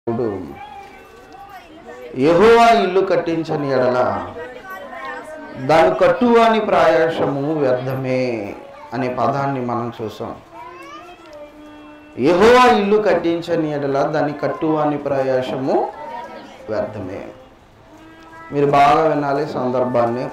ఇప్పుడు యెహోవా ఇల్లు కట్టించని ఎడల దాని కట్టువాని ప్రయాసము వ్యర్థమే అనే పదాన్ని మనం చూసాం యెహోవా ఇల్లు కట్టించని ఎడల దాని కట్టువాని ప్రయాసము వ్యర్థమే మీరు బాగా వినాలి సందర్భాన్ని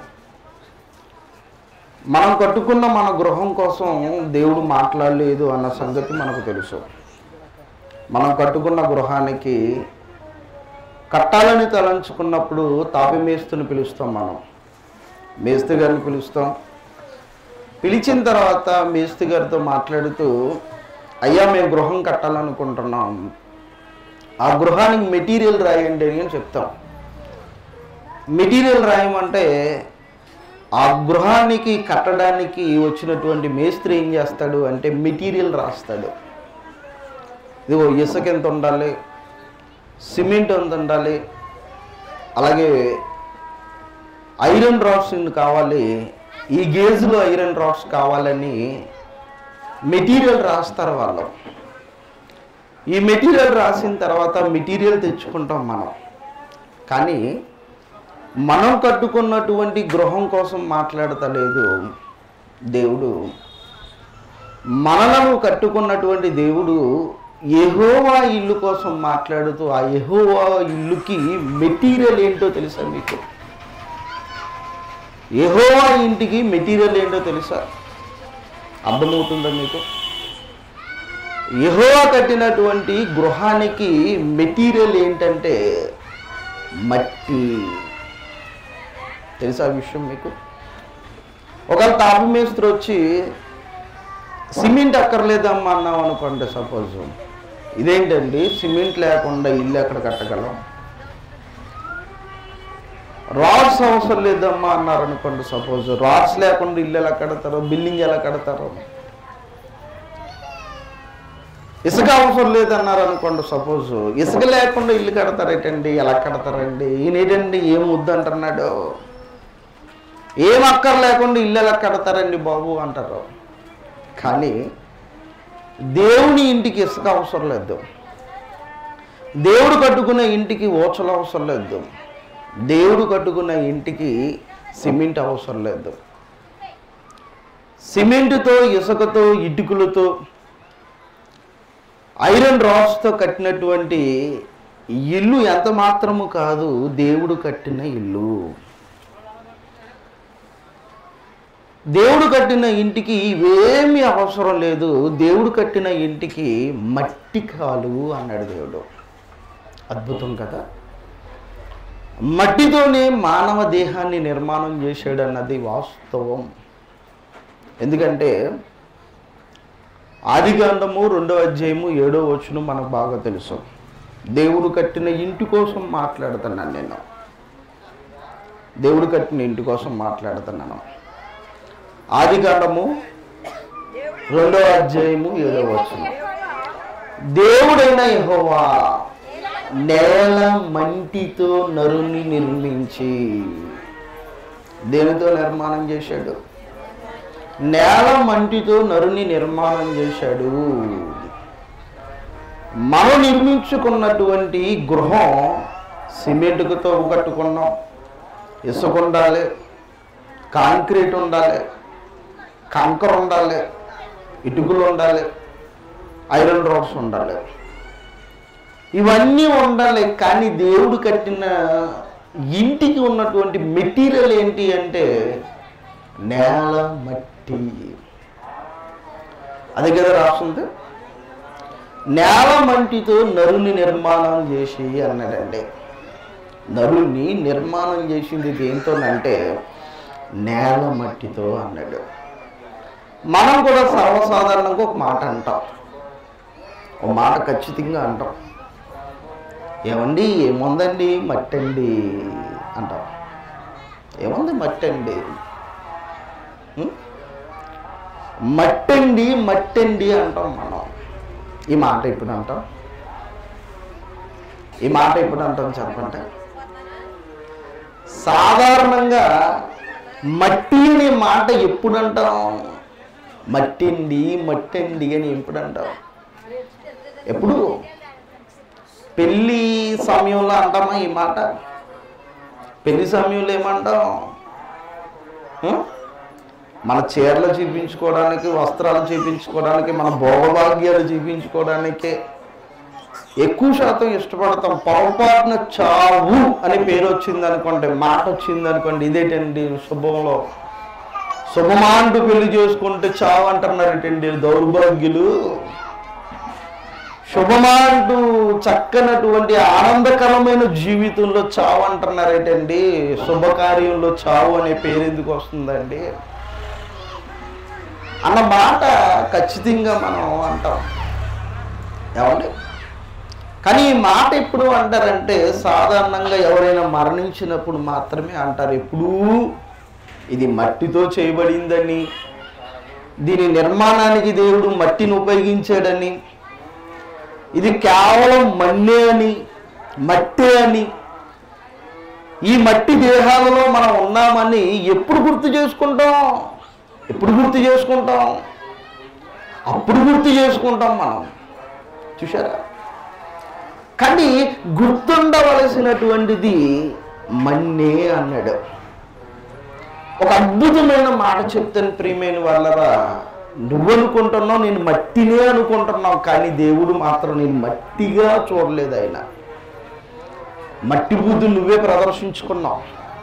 మనం కట్టుకున్న మన గృహం కోసం దేవుడు మాట్లాడలేదు అన్న సంగతి మనకు తెలుసు మనం కట్టుకున్న గృహానికి కట్టాలని తలంచుకున్నప్పుడు తాపి మేస్తుని పిలుస్తాం మనం మేస్తి గారిని పిలుస్తాం పిలిచిన తర్వాత మేస్తి గారితో మాట్లాడుతూ అయ్యా మేము గృహం కట్టాలనుకుంటున్నాం ఆ గృహానికి మెటీరియల్ రాయండి అని చెప్తాం మెటీరియల్ రాయమంటే ఆ గృహానికి కట్టడానికి వచ్చినటువంటి మేస్త్రి ఏం చేస్తాడు అంటే మెటీరియల్ రాస్తాడు ఇదిగో ఇసుక ఎంత ఉండాలి సిమెంట్ ఎంత ఉండాలి అలాగే ఐరన్ రాడ్స్ ఇన్ని కావాలి ఈ గేజ్లో ఐరన్ రాడ్స్ కావాలని మెటీరియల్ రాస్తారు వాళ్ళు ఈ మెటీరియల్ రాసిన తర్వాత మెటీరియల్ తెచ్చుకుంటాం మనం కానీ మనం కట్టుకున్నటువంటి గృహం కోసం మాట్లాడతలేదు దేవుడు మనలను కట్టుకున్నటువంటి దేవుడు యెహోవా ఇల్లు కోసం మాట్లాడుతూ ఆ యెహోవా ఇల్లుకి మెటీరియల్ ఏంటో తెలుసా మీకు యెహోవా ఇంటికి మెటీరియల్ ఏంటో తెలుసా అర్థమవుతుందా మీకు యెహోవా కట్టినటువంటి గృహానికి మెటీరియల్ ఏంటంటే మట్టి తెలుసా ఆ విషయం మీకు ఒకవేళ తాపి మేస్త్రి వచ్చి సిమెంట్ అక్కర్లేదమ్మా అన్నాం అనుకోండి సపోజ్ ఇదేంటండి సిమెంట్ లేకుండా ఇల్లు ఎక్కడ కట్టగలం రాడ్స్ అవసరం లేదమ్మా అన్నారు అనుకోండి సపోజ్ రాడ్స్ లేకుండా ఇల్లు ఎలా కడతారో బిల్డింగ్ ఎలా కడతారో ఇసుక అవసరం లేదన్నారు అనుకోండి సపోజ్ ఇసుక లేకుండా ఇల్లు కడతారేటండి ఎలా కడతారండి ఈయనేటండి ఏం వద్దంటున్నాడు ఏం అక్కర్ లేకుండా ఇల్లు ఎలా కడతారండి బాబు అంటారు కానీ దేవుని ఇంటికి ఇసుక అవసరం లేదు దేవుడు కట్టుకున్న ఇంటికి ఓచలు అవసరం లేదు దేవుడు కట్టుకున్న ఇంటికి సిమెంట్ అవసరం లేదు సిమెంటుతో ఇసుకతో ఇటుకలతో ఐరన్ రాడ్స్తో కట్టినటువంటి ఇల్లు ఎంత మాత్రము కాదు దేవుడు కట్టిన ఇల్లు దేవుడు కట్టిన ఇంటికి ఇవేమీ అవసరం లేదు దేవుడు కట్టిన ఇంటికి మట్టి కాలు అన్నాడు దేవుడు అద్భుతం కదా మట్టితోనే మానవ దేహాన్ని నిర్మాణం చేశాడు అన్నది వాస్తవం ఎందుకంటే ఆదికాండము రెండో అధ్యాయము ఏడో వచ్చును మనకు బాగా తెలుసు దేవుడు కట్టిన ఇంటి కోసం మాట్లాడుతున్నాను నేను దేవుడు కట్టిన ఇంటి కోసం మాట్లాడుతున్నాను ఆదికాండము రెండో అధ్యాయము ఏడో వచ్చును దేవుడైన యెహోవా నేల మంటితో నరుని నిర్మించి దేనితో నిర్మాణం చేశాడు నేల మంటితో నరుని నిర్మాణం చేశాడు మనం నిర్మించుకున్నటువంటి గృహం సిమెంట్తో కట్టుకున్నాం ఇసుక ఉండాలి కాంక్రీట్ ఉండాలి కంకర ఉండాలి ఇటుకలు ఉండాలి ఐరన్ రాడ్స్ ఉండాలి ఇవన్నీ ఉండాలి కానీ దేవుడు కట్టిన ఇంటికి ఉన్నటువంటి మెటీరియల్ ఏంటి అంటే నేల మట్టి అది కదా రాస్తుంది నేల మట్టితో నరుని నిర్మాణం చేసి అన్నాడండి నరుని నిర్మాణం చేసింది దేంతోనంటే నేల మట్టితో అన్నాడు మనం కూడా సర్వసాధారణంగా ఒక మాట అంటాం ఒక మాట ఖచ్చితంగా అంటాం ఏమండి ఏముందండి మట్టి అండి అంటాం ఏముంది మట్టి అండి ఉం? మట్టండి మట్టండి అంటాం మనం ఈ మాట ఇప్పుడు అంటాం ఈ మాట ఇప్పుడు అంటాం చెప్పండి సాధారణంగా మట్టి అనే మాట ఎప్పుడు అంటాం మట్టిండి మట్టండి అని ఎప్పుడు అంటాం ఎప్పుడు పెళ్ళి సమయంలో అంటామా ఈ మాట పెళ్లి సమయంలో ఏమంటాం ఉం? మన చీరలు చూపించుకోవడానికి వస్త్రాలు చూపించుకోవడానికి మన భోగభాగ్యాలు చూపించుకోవడానికి ఎక్కువ శాతం ఇష్టపడతాం పొరపాటున చావు అని పేరు వచ్చింది అనుకోండి మాట వచ్చింది అనుకోండి ఇదేటండి శుభంలో శుభమా అంటూ పెళ్లి చేసుకుంటే చావు అంటున్నారటండి దౌర్భాగ్యులు శుభమా అంటూ చక్కనటువంటి ఆనందకరమైన జీవితంలో చావు అంటున్నారేటండి శుభకార్యంలో చావు అనే పేరు ఎందుకు వస్తుందండి అన్న మాట ఖచ్చితంగా మనం అంటాం ఏమండి కానీ ఈ మాట ఎప్పుడు అంటారంటే సాధారణంగా ఎవరైనా మరణించినప్పుడు మాత్రమే అంటారు ఎప్పుడూ ఇది మట్టితో చేయబడిందని దీని నిర్మాణానికి దేవుడు మట్టిని ఉపయోగించాడని ఇది కేవలం మన్నే అని మట్టే అని ఈ మట్టి దేహాలలో మనం ఉన్నామని ఎప్పుడు గుర్తు చేసుకుంటాం ఎప్పుడు గుర్తు చేసుకుంటాం అప్పుడు గుర్తు చేసుకుంటాం మనం చూసారా కానీ గుర్తుండవలసినటువంటిది మన్నే అన్నాడు ఒక అద్భుతమైన మాట చెప్తాను ప్రియమైన వాళ్ళరా నువ్వు అనుకుంటున్నావు నేను మట్టినే అనుకుంటున్నావు కానీ దేవుడు మాత్రం నేను మట్టిగా చూడలేదు ఆయన మట్టి బుద్ధి నువ్వే ప్రదర్శించుకున్నావు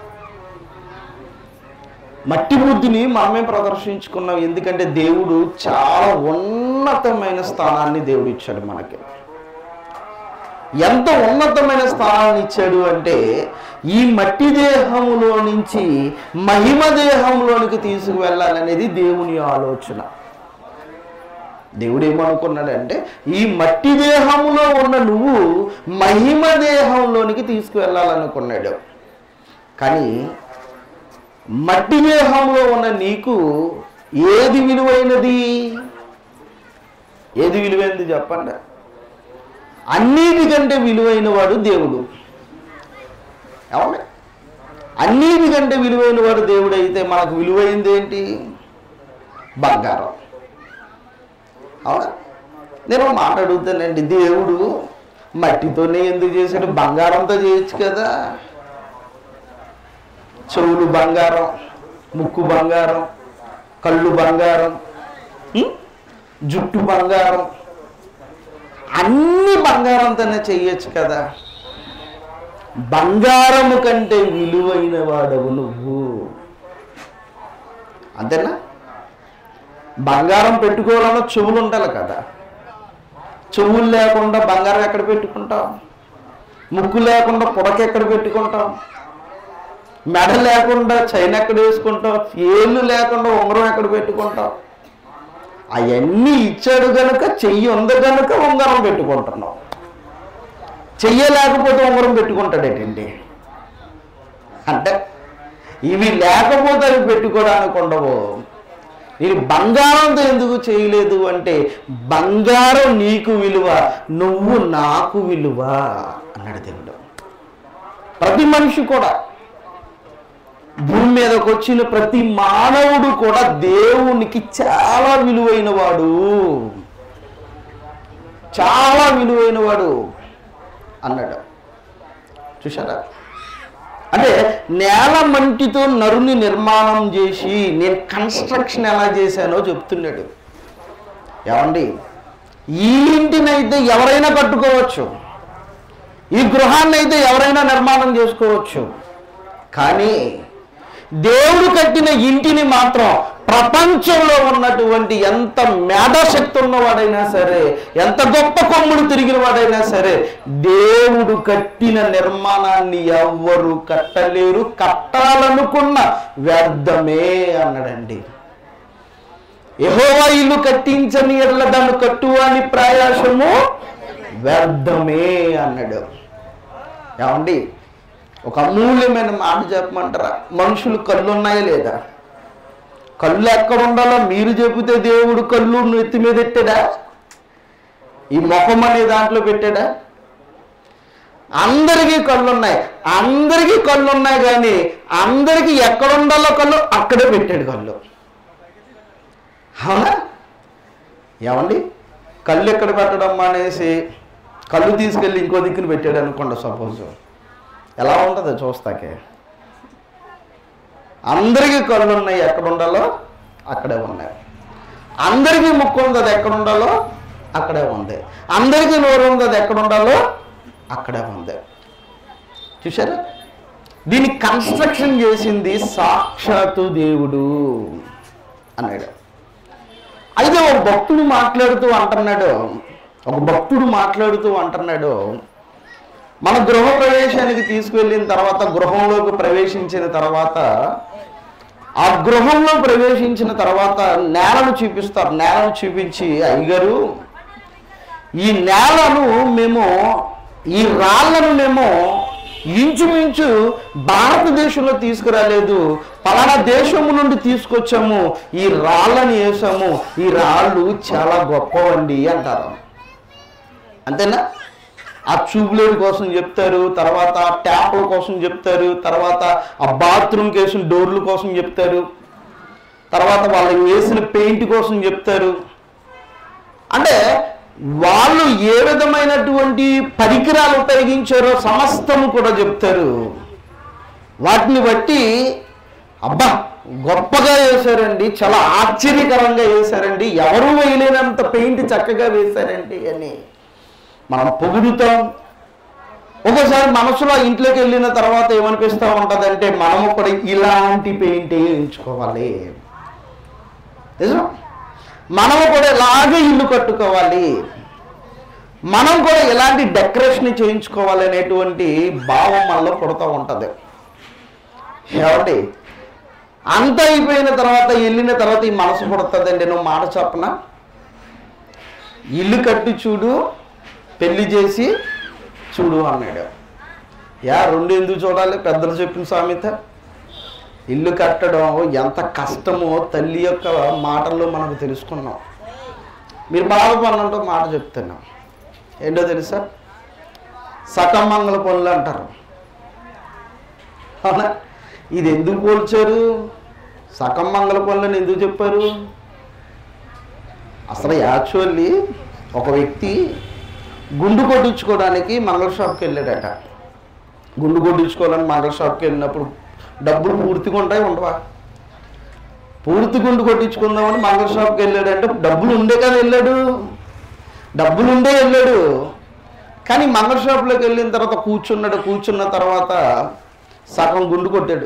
మట్టి బుద్ధిని మనమే ప్రదర్శించుకున్నాం ఎందుకంటే దేవుడు చాలా ఉన్నతమైన స్థానాన్ని దేవుడు ఇచ్చాడు మనకి ఎంత ఉన్నతమైన స్థానాన్ని ఇచ్చాడు అంటే ఈ మట్టి దేహములో నుంచి మహిమ దేహంలోనికి తీసుకువెళ్ళాలనేది దేవుని ఆలోచన దేవుడు ఏమనుకున్నాడంటే ఈ మట్టి దేహములో ఉన్న నువ్వు మహిమ దేహంలోనికి తీసుకువెళ్ళాలనుకున్నాడు కానీ మట్టి దేహంలో ఉన్న నీకు ఏది విలువైనది ఏది విలువైనది చెప్పండి అన్నిటికంటే విలువైన వాడు దేవుడు అవునా అన్నిటికంటే విలువైన వాడు దేవుడు అయితే మనకు విలువైంది ఏంటి బంగారం అవునా నేను ఒక మాట అడుగుతానండి దేవుడు మట్టితోనే ఎందుకు చేశాడు బంగారంతో చేయొచ్చు కదా చెవులు బంగారం ముక్కు బంగారం కళ్ళు బంగారం ఉం? జుట్టు బంగారం అన్ని బంగారంతోనే చెయ్యొచ్చు కదా బంగారము కంటే విలువైన వాడవు నువ్వు అంతేనా బంగారం పెట్టుకోవాలన్న చెవులు ఉండాలి కదా చెవులు లేకుండా బంగారం ఎక్కడ పెట్టుకుంటాం ముక్కు లేకుండా పుడక ఎక్కడ పెట్టుకుంటాం మెడ లేకుండా చైన్ ఎక్కడ వేసుకుంటాం ఏళ్ళు లేకుండా ఉంగరం ఎక్కడ పెట్టుకుంటాం అవన్నీ ఇచ్చాడు గనుక చెయ్యి ఉంది గనుక ఉంగరం పెట్టుకుంటున్నాం చెయ్యలేకపోతే ఉంగరం పెట్టుకుంటాడేటండి అంటే ఇవి లేకపోతే అవి పెట్టుకోవడానికి ఉండవు నేను బంగారంతో ఎందుకు చేయలేదు అంటే బంగారం నీకు విలువ నువ్వు నాకు విలువ అన్నాడు దేవుడు ప్రతి మనిషి కూడా భూమి మీదకి వచ్చిన ప్రతి మానవుడు కూడా దేవునికి చాలా విలువైన వాడు చాలా విలువైన వాడు అన్నాడు చూసారా అంటే నేల మంటితో నరుని నిర్మాణం చేసి నేను కన్స్ట్రక్షన్ ఎలా చేశానో చెప్తున్నాడు ఏమండి ఈ ఇంటినైతే ఎవరైనా కట్టుకోవచ్చు ఈ గృహాన్ని అయితే ఎవరైనా నిర్మాణం చేసుకోవచ్చు కానీ దేవుడు కట్టిన ఇంటిని మాత్రం ప్రపంచంలో ఉన్నటువంటి ఎంత మేధాశక్తి ఉన్నవాడైనా సరే ఎంత గొప్ప కొమ్ముడు తిరిగిన వాడైనా సరే దేవుడు కట్టిన నిర్మాణాన్ని ఎవ్వరు కట్టలేరు కట్టాలనుకున్న వ్యర్థమే అన్నాడండి యెహోవా ఇల్లు కట్టించని ఎడల దాన్ని కట్టువాని ప్రయాసము వ్యర్థమే అన్నాడు ఏమండి ఒక అమూల్యమైన మాట చెప్పమంటారా మనుషులు కళ్ళు ఉన్నాయా లేదా కళ్ళు ఎక్కడ ఉండాలో మీరు చెబితే దేవుడు కళ్ళు నెత్తి మీద పెట్టాడా ఈ ముఖం అనే దాంట్లో పెట్టాడా అందరికీ కళ్ళు ఉన్నాయి అందరికీ కళ్ళు ఉన్నాయి కానీ అందరికీ ఎక్కడ ఉండాలో కళ్ళు అక్కడే పెట్టాడు కళ్ళు అవునా ఏమండి కళ్ళు ఎక్కడ పెట్టడం అనేసి కళ్ళు తీసుకెళ్ళి ఇంకో దిక్కుని పెట్టాడు అనుకోండి సపోజ్ ఎలా ఉంటుంది చూస్తాకే అందరికీ కళ్ళు ఉన్నాయి ఎక్కడ ఉండాలో అక్కడే ఉన్నాయి అందరికీ ముక్కు ఉంది అది ఎక్కడ ఉండాలో అక్కడే ఉంది అందరికీ నోరు ఉంది అది ఎక్కడ ఉండాలో అక్కడే ఉంది చూసారా దీన్ని కన్స్ట్రక్షన్ చేసింది సాక్షాత్తు దేవుడు అన్నాడు అయితే ఒక భక్తుడు మాట్లాడుతూ అంటున్నాడు ఒక భక్తుడు మాట్లాడుతూ అంటున్నాడు మన గృహ ప్రవేశానికి తీసుకువెళ్ళిన తర్వాత గృహంలోకి ప్రవేశించిన తర్వాత ఆ గృహంలో ప్రవేశించిన తర్వాత నేలను చూపిస్తారు నేలను చూపించి అయ్యగారు ఈ నేలను మేము ఈ రాళ్లను మేము ఇంచుమించు భారతదేశంలో తీసుకురాలేదు పలానా దేశము నుండి తీసుకొచ్చాము ఈ రాళ్ళని వేసాము ఈ రాళ్ళు చాలా గొప్పవండి అంటారు అంతేనా ఆ ట్యూబ్లైట్ కోసం చెప్తారు తర్వాత ట్యాప్ల కోసం చెప్తారు తర్వాత ఆ బాత్రూమ్ కేసిన డోర్ల కోసం చెప్తారు తర్వాత వాళ్ళు వేసిన పెయింట్ కోసం చెప్తారు అంటే వాళ్ళు ఏ విధమైనటువంటి పరికరాలు ఉపయోగించారో సమస్తము కూడా చెప్తారు వాటిని బట్టి అబ్బా గొప్పగా వేశారండి చాలా ఆశ్చర్యకరంగా వేశారండి ఎవరు వేయలేనంత పెయింట్ చక్కగా వేశారండి అని మనం పొగుడుతాం ఒకసారి మనసులో ఇంట్లోకి వెళ్ళిన తర్వాత ఏమనిపిస్తూ ఉంటుందంటే మనము కూడా ఇలాంటి పెయింట్ వేయించుకోవాలి నిజం మనము కూడా ఇలాగే ఇల్లు కట్టుకోవాలి మనం కూడా ఎలాంటి డెకరేషన్ చేయించుకోవాలి అనేటువంటి భావం మనలో పుడుతూ ఉంటుంది ఏమండి అంత అయిపోయిన తర్వాత వెళ్ళిన తర్వాత ఈ మనసు పుడుతుందండి నువ్వు మాట చెప్పన ఇల్లు కట్టి చూడు పెళ్లి చేసి చూడు అన్నాడు యా రెండు ఎందుకు చూడాలి పెద్దలు చెప్పిన సామెత ఇల్లు కట్టడం ఎంత కష్టమో తల్లి యొక్క మాటల్లో మనకు తెలుసుకున్నాం మీరు బాధపడినంటూ మాట చెప్తున్నాం ఏంటో తెలుసా సకమంగళ పనులు అంటారు అవునా ఇది ఎందుకు పోల్చారు సకం మంగళ పనులని ఎందుకు చెప్పారు అసలు యాక్చువల్లీ ఒక వ్యక్తి గుండు కొట్టించుకోవడానికి మంగళ షాప్కి వెళ్ళాడట గుండు కొట్టించుకోవాలని మంగళ షాప్కి వెళ్ళినప్పుడు డబ్బులు పూర్తిగా ఉంటాయి ఉండవా పూర్తి గుండు కొట్టించుకుందామని మంగళ షాప్కి వెళ్ళాడంటే డబ్బులు ఉండే కదా వెళ్ళాడు డబ్బులు ఉండే వెళ్ళాడు కానీ మంగళ షాప్లోకి వెళ్ళిన తర్వాత కూర్చున్నాడు కూర్చున్న తర్వాత సగం గుండు కొట్టాడు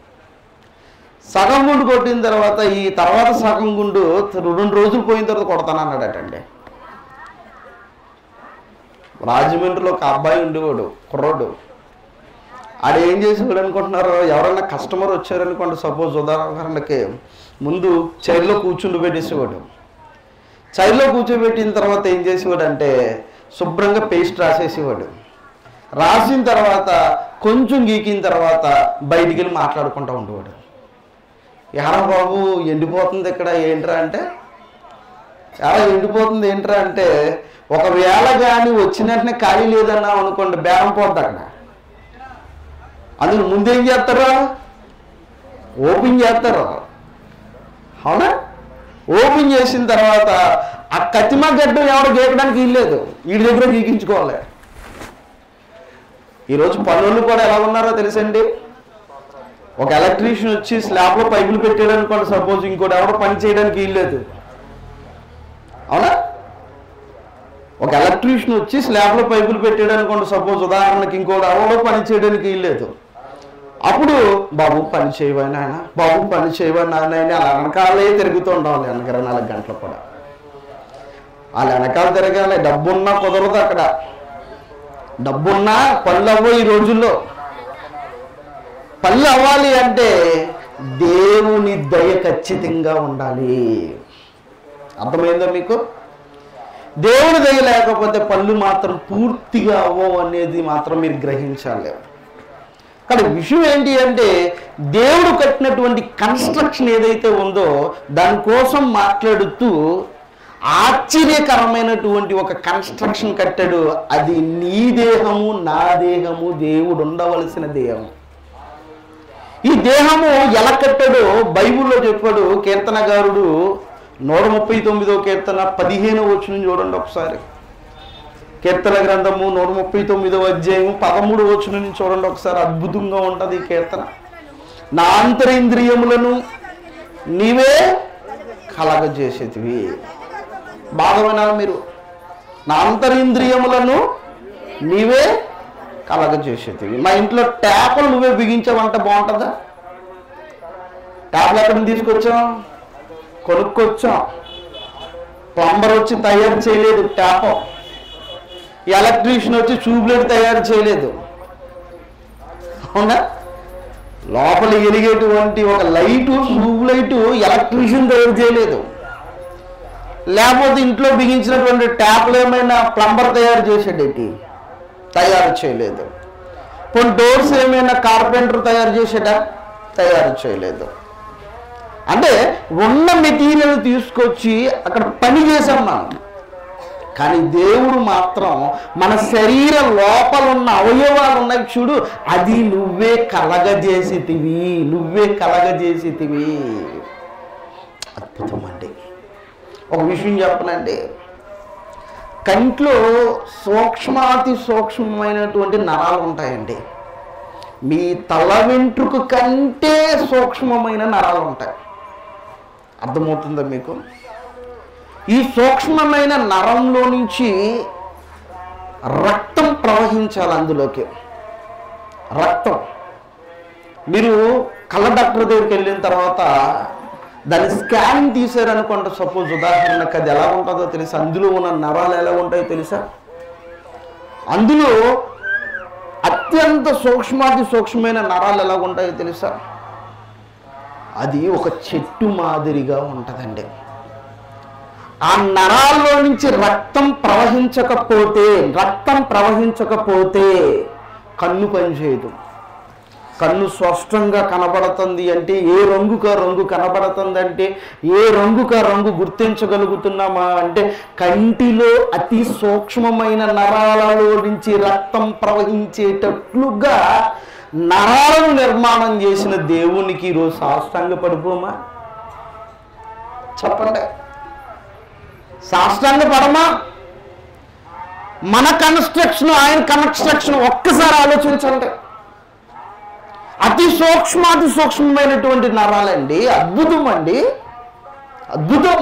సగం గుండు కొట్టిన తర్వాత ఈ తర్వాత సగం గుండు రెండు రోజులు పోయిన తర్వాత కొడతానన్నాడటండి రాజమండ్రిలో ఒక అబ్బాయి ఉండేవాడు కుర్రోడు ఆడు ఏం చేసేవాడు అనుకుంటున్నారు ఎవరైనా కస్టమర్ వచ్చారనుకోండి సపోజ్ ఉదాహరణకి ముందు చైర్లో కూర్చుండి పెట్టేసేవాడు చైర్లో కూర్చోబెట్టిన తర్వాత ఏం చేసేవాడు అంటే శుభ్రంగా పేస్ట్ రాసేసేవాడు రాసిన తర్వాత కొంచెం గీకిన తర్వాత బయటికి వెళ్ళి మాట్లాడుకుంటూ ఉండేవాడు యారా బాబు ఎండిపోతుంది ఇక్కడ ఏంట్రా అంటే ఎలా ఎండిపోతుంది ఏంట్రా అంటే ఒకవేళ కానీ వచ్చిన వెంటనే ఖాళీ లేదన్నాం అనుకోండి బేరం పోద్ది అక్కడ అందుకు ముందేం చేస్తారు ఓపెన్ చేస్తారు అవునా ఓపెన్ చేసిన తర్వాత ఆ కత్తిమా గడ్డం ఎవరు గీకడానికి వీల్లేదు వీడి దగ్గర గీకించుకోవాలి ఈరోజు పనులు కూడా ఎలా ఉన్నారో తెలుసండి ఒక ఎలక్ట్రీషియన్ వచ్చి స్లాబ్లో పైపులు పెట్టాడు అనుకోండి సపోజ్ ఇంకోటి ఎవడో పని చేయడానికి వీల్లేదు అవునా ఒక ఎలక్ట్రీషియన్ వచ్చి స్లాబ్లో పైపులు పెట్టాడు అనుకోండి సపోజ్ ఉదాహరణకి ఇంకోటి ఎవడో పని చేయడానికి వీల్లేదు అప్పుడు బాబు పని చేయవా నాయన బాబు పని చేయవా నాయన అని అలా వెనకాలే తిరుగుతూ ఉండాలి వెనక ఇరవై నాలుగు గంటలు కూడా వాళ్ళ వెనకాల తిరగాలి డబ్బున్నా కుదరదు అక్కడ డబ్బున్నా పళ్ళు అవ్వ ఈ రోజుల్లో పళ్ళు అవ్వాలి అంటే దేవుని దయ ఖచ్చితంగా ఉండాలి అర్థమైందా మీకు దేవుని దయ లేకపోతే పళ్ళు మాత్రం పూర్తిగా అవ్వవు అనేది మాత్రం మీరు గ్రహించాలి కానీ విషయం ఏంటి అంటే దేవుడు కట్టినటువంటి కన్స్ట్రక్షన్ ఏదైతే ఉందో దానికోసం మాట్లాడుతూ ఆశ్చర్యకరమైనటువంటి ఒక కన్స్ట్రక్షన్ కట్టాడు అది నీ దేహము నా దేహము దేవుడు ఉండవలసిన దేహం ఈ దేహము ఎలా కట్టాడో బైబిల్లో చెప్పాడు కీర్తనగారుడు నూట ముప్పై తొమ్మిదో కీర్తన పదిహేను వచ్చిన చూడండి ఒకసారి కీర్తన గ్రంథము నూట ముప్పై తొమ్మిదవ అధ్యాయం పదమూడు వచ్చిన నుంచి చూడండి ఒకసారి అద్భుతంగా ఉంటుంది ఈ కీర్తన నా అంతరింద్రియములను నీవే కలగజేసేటివి బాగా వినాలి మీరు నా అంతరింద్రియములను నీవే కలగజేసేటివి మా ఇంట్లో ట్యాపులు నువ్వే బిగించావంటే బాగుంటుందా ట్యాప్లు ఎక్కడ నుంచి తీసుకొచ్చాం కొనుక్కొచ్చాం ప్లంబర్ వచ్చి తయారు చేయలేదు ట్యాప్ ఎలక్ట్రీషియన్ వచ్చి ట్యూబ్లైట్ తయారు చేయలేదు అవునా లోపల ఎలిగేటువంటి ఒక లైటు ట్యూబ్ లైటు ఎలక్ట్రీషియన్ తయారు చేయలేదు లేకపోతే ఇంట్లో బిగించినటువంటి ట్యాప్లు ఏమైనా ప్లంబర్ తయారు చేసాడేటి తయారు చేయలేదు కొన్ని డోర్స్ ఏమైనా కార్పెంటర్ తయారు చేసాడా తయారు చేయలేదు అంటే ఉన్న మెటీరియల్ తీసుకొచ్చి అక్కడ పని చేసాం మనం కానీ దేవుడు మాత్రం మన శరీర లోపల ఉన్న అవయవాలు ఉన్నాయి చూడు అది నువ్వే కలగజేసితివి నువ్వే కలగజేసితివి అద్భుతం అండి ఒక విషయం చెప్పనండి కంట్లో సూక్ష్మాతి సూక్ష్మమైనటువంటి నరాలు ఉంటాయండి మీ తల వెంట్రుక కంటే సూక్ష్మమైన నరాలు ఉంటాయి అర్థమవుతుందా మీకు ఈ సూక్ష్మమైన నరంలో నుంచి రక్తం ప్రవహించాలి అందులోకి రక్తం మీరు కళ్ళ డాక్టర్ దగ్గరికి వెళ్ళిన తర్వాత దాని స్కానింగ్ తీసారనుకోండి సపోజ్ ఉదాహరణకు అది ఎలా ఉంటుందో తెలుసా అందులో ఉన్న నరాలు ఎలా ఉంటాయో తెలుసా అందులో అత్యంత సూక్ష్మాతి సూక్ష్మమైన నరాలు ఎలా ఉంటాయో తెలుసా అది ఒక చెట్టు మాదిరిగా ఉంటుందండి ఆ నరాల్లో నుంచి రక్తం ప్రవహించకపోతే రక్తం ప్రవహించకపోతే కన్ను పనిచేయదు కన్ను స్పష్టంగా కనబడుతుంది అంటే ఏ రంగుక రంగు కనబడుతుంది అంటే ఏ రంగుక రంగు గుర్తించగలుగుతున్నామా అంటే కంటిలో అతి సూక్ష్మమైన నరాలలో నుంచి రక్తం ప్రవహించేటట్లుగా నరాలను నిర్మాణం చేసిన దేవునికి ఈరోజు సాష్టాంగ పడిపోమా చెప్పండి సాష్టాంగ పడమా మన కన్స్ట్రక్షన్ ఆయన కన్స్ట్రక్షన్ ఒక్కసారి ఆలోచించండి అతి సూక్ష్మాతి సూక్ష్మమైనటువంటి నరాలండి అద్భుతం అండి అద్భుతం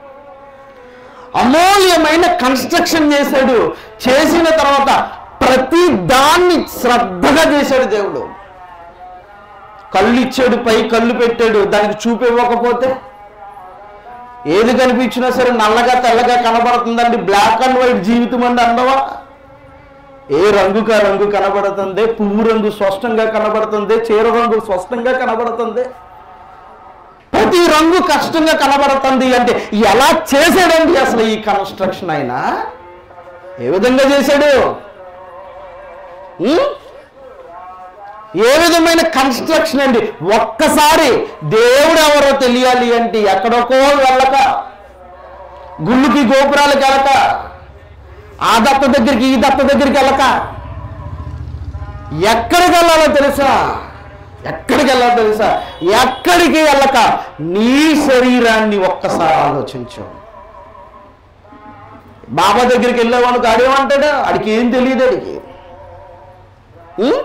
అమూల్యమైన కన్స్ట్రక్షన్ చేశాడు చేసిన తర్వాత ప్రతి దాన్ని శ్రద్ధగా చేశాడు దేవుడు కళ్ళు ఇచ్చాడు పై కళ్ళు పెట్టాడు దానికి చూపివ్వకపోతే ఏది కనిపించినా సరే నల్లగా తెల్లగా కనబడుతుందండి బ్లాక్ అండ్ వైట్ జీవితం అండి అందవా ఏ రంగుక రంగు కనబడుతుంది పువ్వు రంగు స్పష్టంగా కనబడుతుంది చీర రంగు స్పష్టంగా కనబడుతుంది ప్రతి రంగు కష్టంగా కనబడుతుంది అంటే ఎలా చేశాడండి అసలు ఈ కన్స్ట్రక్షన్ అయినా ఏ విధంగా చేశాడు ఉం? ఏ విధమైన కన్స్ట్రక్షన్ అండి ఒక్కసారి దేవుడు ఎవరో తెలియాలి అంటే ఎక్కడికో వెళ్ళక గుళ్ళుకి గోపురాలకు వెళ్ళక ఆ దత్త దగ్గరికి ఈ దత్త దగ్గరికి వెళ్ళక ఎక్కడికి వెళ్ళాలో తెలుసా ఎక్కడికి వెళ్ళాలో తెలుసా ఎక్కడికి వెళ్ళక నీ శరీరాన్ని ఒక్కసారి ఆలోచించు బాబా దగ్గరికి వెళ్ళేవానికి అడేమంటాడా అడికి ఏం తెలియదు అడిగి ఉం?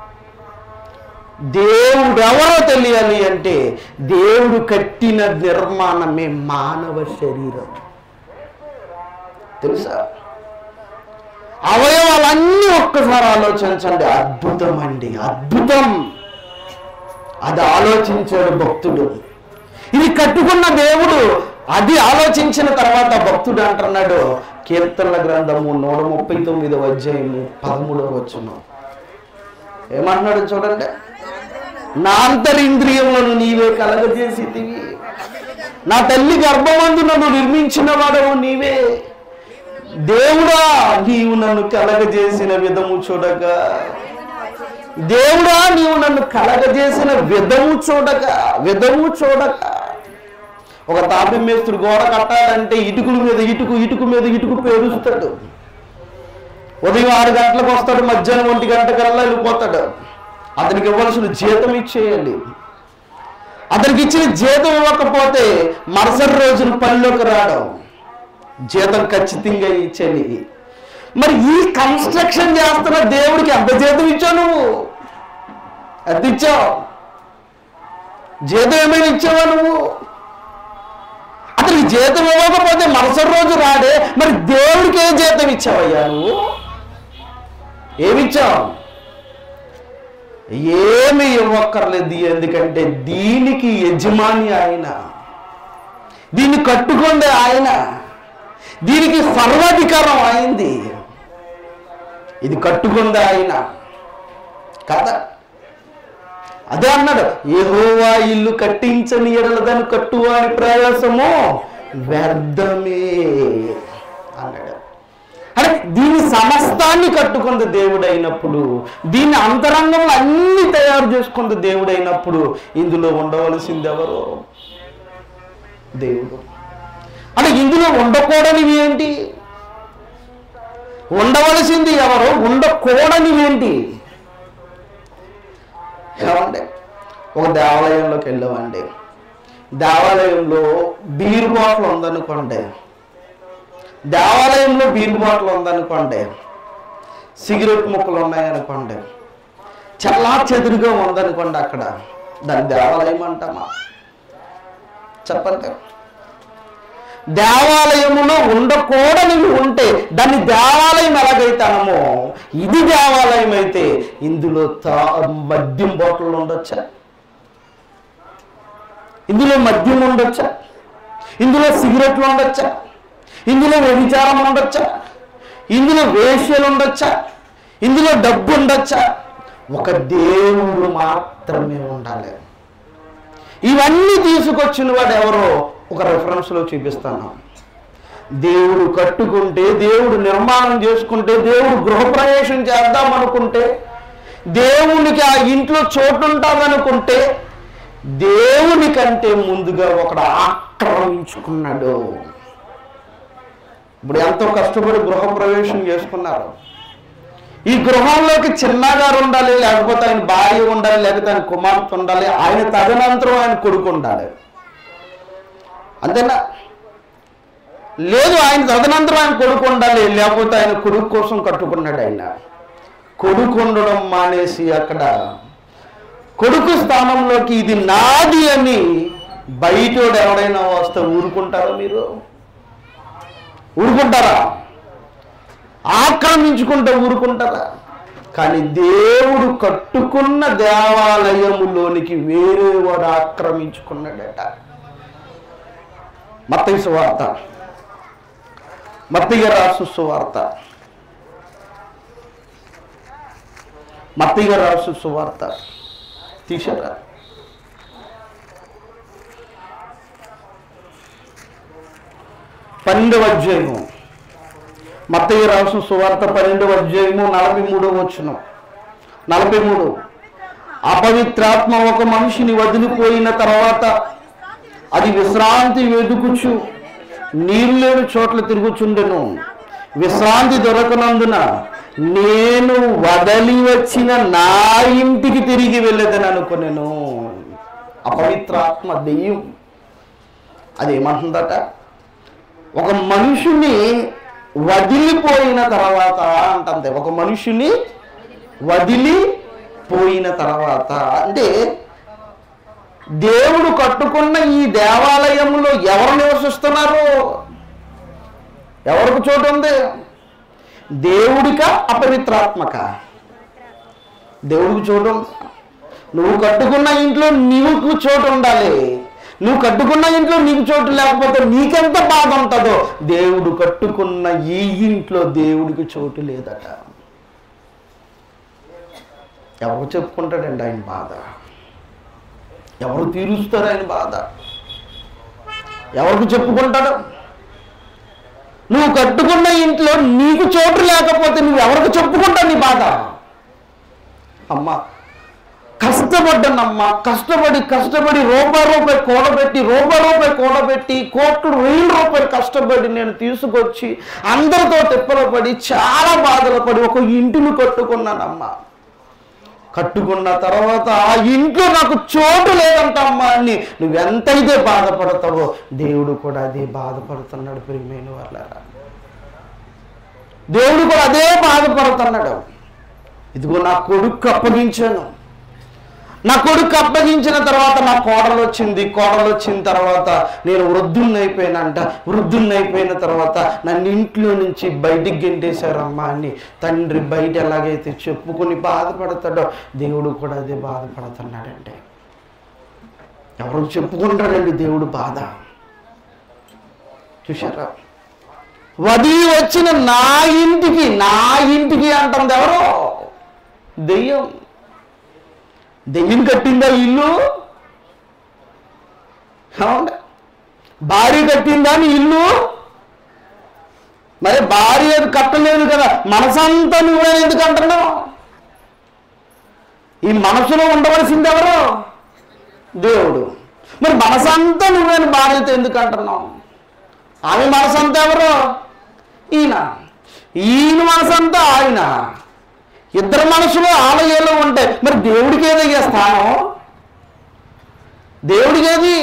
దేవుడు ఎవరో తెలియాలి అంటే దేవుడు కట్టిన నిర్మాణమే మానవ శరీరం తెలుసా అవయవాలన్నీ ఒక్కసారి ఆలోచించండి అద్భుతం అండి అద్భుతం అది ఆలోచించాడు భక్తుడు ఇది కట్టుకున్న దేవుడు అది ఆలోచించిన తర్వాత భక్తుడు అంటున్నాడు కీర్తనల గ్రంథము నూట ముప్పై తొమ్మిదవ అధ్యాయము పదమూడవ వచ్చును ఏమంటున్నాడు చూడండి నా అంతరింద్రియములను నీవే కలగజేసితివి నా తల్లి గర్భమందు నన్ను నిర్మించిన వాడవు నీవే దేవుడా నీవు నన్ను కలగజేసిన విధము చూడగా దేవుడా నీవు నన్ను కలగజేసిన విధము చూడక విధము చూడక ఒక తాపి మేస్త్రి గోడ కట్టాలంటే ఇటుకుల మీద ఇటుకు ఇటుకు మీద ఇటుకు పేరుస్తాడు ఉదయం ఆరు గంటలకు వస్తాడు మధ్యాహ్నం ఒంటి గంట కల్లా వెళ్ళిపోతాడు అతనికి ఇవ్వాల్సిన జీతం ఇచ్చేయాలి అతనికి ఇచ్చిన జీతం ఇవ్వకపోతే మరుసటి రోజున పనిలోకి రావడం జీతం ఖచ్చితంగా ఇచ్చేది మరి ఈ కన్స్ట్రక్షన్ చేస్తున్న దేవుడికి ఎంత జీతం ఇచ్చావు నువ్వు ఎంత ఇచ్చావు జీతం ఏమైనా ఇచ్చావా నువ్వు అతనికి జీతం ఇవ్వకపోతే మరుసటి రోజు రాడే మరి దేవుడికి ఏ జీతం ఇచ్చావయ్యా నువ్వు ఏమిచ్చావు ఏమి ఇవ్వక్కర్లేదు ఎందుకంటే దీనికి యజమాని ఆయన దీన్ని కట్టుకుండే ఆయన దీనికి సర్వాధికారం అయింది ఇది కట్టుకుంది ఆయన కదా అదే అన్నాడు ఏహోవా ఇల్లు కట్టించని ఎడల దాన్ని కట్టువాని ప్రయాసము వ్యర్థమే అన్నాడు అంటే దీని సమస్తాన్ని కట్టుకుంది దేవుడు అయినప్పుడు దీని అంతరంగంలో అన్ని తయారు చేసుకుంది దేవుడు అయినప్పుడు ఇందులో ఉండవలసింది ఎవరు దేవుడు అంటే ఇందులో ఉండకూడనివి ఏంటి ఉండవలసింది ఎవరు ఉండకూడనివి ఏంటి ఏమండి ఒక దేవాలయంలోకి వెళ్ళామండి దేవాలయంలో బీరు బాటిల్ ఉందనుకోండి దేవాలయంలో బీరు బాటిల్ ఉందనుకోండి సిగరెట్ ముక్కలు ఉన్నాయనుకోండి చల్లా చెదురుగా ఉందనుకోండి అక్కడ దాని దేవాలయం అంటామా చెప్పండి దేవాలయములో ఉండకూడనివి ఉంటే దాన్ని దేవాలయం ఎలాగైతే అనమో ఇది దేవాలయం అయితే ఇందులో తా మద్యం బాటిల్ ఉండొచ్చా ఇందులో మద్యం ఉండొచ్చా ఇందులో సిగరెట్లు ఉండొచ్చా ఇందులో వ్యభిచారం ఉండొచ్చా ఇందులో వేష్యలు ఉండొచ్చా ఇందులో డబ్బు ఉండొచ్చా ఒక దేవుడు మాత్రమే ఉండాలి ఇవన్నీ తీసుకొచ్చిన వాడు ఎవరో ఒక రెఫరెన్స్లో చూపిస్తాను దేవుడు కట్టుకుంటే దేవుడు నిర్మాణం చేసుకుంటే దేవుడు గృహప్రవేశం చేద్దాం అనుకుంటే దేవునికి ఆ ఇంట్లో చోటు ఉంటుందనుకుంటే దేవుని కంటే ముందుగా ఒకడు ఆక్రమించుకున్నాడు ఇప్పుడు ఎంతో కష్టపడి గృహప్రవేశం చేసుకున్నారు ఈ గృహంలోకి చిన్నగారు ఉండాలి లేకపోతే ఆయన భార్య ఉండాలి లేకపోతే ఆయన కుమార్తె ఉండాలి ఆయన తదనంతరం ఆయన కొడుకు ఉండాలి అంతేనా లేదు ఆయన తదనంతరం ఆయన కొడుకు ఉండాలి లేకపోతే ఆయన కొడుకు కోసం కట్టుకున్నాడు ఆయన కొడుకు ఉండడం మానేసి అక్కడ కొడుకు స్థానంలోకి ఇది నాది అని బయటోడు ఎవడైనా వస్తే ఊరుకుంటారా మీరు ఊరుకుంటారా ఆక్రమించుకుంటే ఊరుకుంటారా కానీ దేవుడు కట్టుకున్న దేవాలయములోనికి వేరే వాడు ఆక్రమించుకున్నాడట మత్తయి సువార్త మత్తయ్య రాసు సువార్త మత్తయ్య రాసు సువార్త తీసారా పన్నెండవ అధ్యాయము మత్తయ్య రాసు సువార్త పన్నెండవ అధ్యాయము నలభై మూడవ వచ్చిన నలభై మూడు అపవిత్రాత్మ ఒక మనిషిని వదిలిపోయిన తర్వాత అది విశ్రాంతి వెదుకుచు నీరు లేని చోట్ల తిరుగుచుండెను విశ్రాంతి దొరకనందున నేను వదలి వచ్చిన నా ఇంటికి తిరిగి వెళ్ళేదని అనుకునేను అపవిత్రాత్మ దెయ్యం అది ఏమంటుందట ఒక మనుషుని వదిలిపోయిన తర్వాత అంటుంది ఒక మనుషుని వదిలిపోయిన తర్వాత అంటే దేవుడు కట్టుకున్న ఈ దేవాలయంలో ఎవరు నివసిస్తున్నారు ఎవరికి చోటు ఉంది దేవుడిక అపవిత్రాత్మక దేవుడికి చోటు ఉంది నువ్వు కట్టుకున్న ఇంట్లో నీకు చోటు ఉండాలి నువ్వు కట్టుకున్న ఇంట్లో నీకు చోటు లేకపోతే నీకెంత బాధ ఉంటుందో దేవుడు కట్టుకున్న ఈ ఇంట్లో దేవుడికి చోటు లేదట ఎవరు చెప్పుకుంటాడండి ఆయన బాధ ఎవరు తీరుస్తారు ఆయన బాధ ఎవరికి చెప్పుకుంటాడు నువ్వు కట్టుకున్న ఇంట్లో నీకు చోటు లేకపోతే నువ్వు ఎవరికి చెప్పుకుంటావు నీ బాధ అమ్మా కష్టపడ్డానమ్మా కష్టపడి కష్టపడి రూపాయి రూపాయి కూడబెట్టి రూపాయి రూపాయి కూడబెట్టి కోట్లు వేల రూపాయలు కష్టపడి నేను తీసుకొచ్చి అందరితో తిప్పలు పడి చాలా బాధలు పడి ఒక ఇంటిని కట్టుకున్నానమ్మా కట్టుకున్న తర్వాత ఆ ఇంట్లో నాకు చోటు లేదంటమ్మా అని నువ్వెంతైతే బాధపడతావో దేవుడు కూడా అదే బాధపడుతున్నాడు ప్రియమైన వాళ్ళరా దేవుడు కూడా అదే బాధపడుతున్నాడు ఇదిగో నా కొడుకు అప్పగించాను నా కొడుకు అప్పగించిన తర్వాత నా కోడలు వచ్చింది కోడలు వచ్చిన తర్వాత నేను వృద్ధుణ్ణి అయిపోయినంట వృద్ధుణ్ణి అయిపోయిన తర్వాత నన్ను ఇంట్లో నుంచి బయటికి గెంటేశారమ్మా అని తండ్రి బయట ఎలాగైతే చెప్పుకొని బాధపడతాడో దేవుడు కూడా అదే బాధపడుతున్నాడండి ఎవరు చెప్పుకుంటాడండి దేవుడు బాధ చూశారా వది వచ్చిన నా ఇంటికి నా ఇంటికి అంటుంది ఎవరో దెయ్యం దెయ్యం కట్టిందా ఇల్లు అవునా భార్య కట్టిందా నీ ఇల్లు మరి భార్య కట్టలేదు కదా మనసంతా నువ్వే ఎందుకు అంటున్నావు ఈ మనసులో ఉండవలసింది ఎవరు దేవుడు మరి మనసంతా నువ్వేని భార్యతో ఎందుకు అంటున్నావు ఆమె మనసంతా ఎవరు ఈయన ఈయన మనసంతా ఆయన ఇద్దరు మనసులో ఆలయాలు ఉంటాయి మరి దేవుడికి ఏదయ్యా స్థానం దేవుడికి ఏది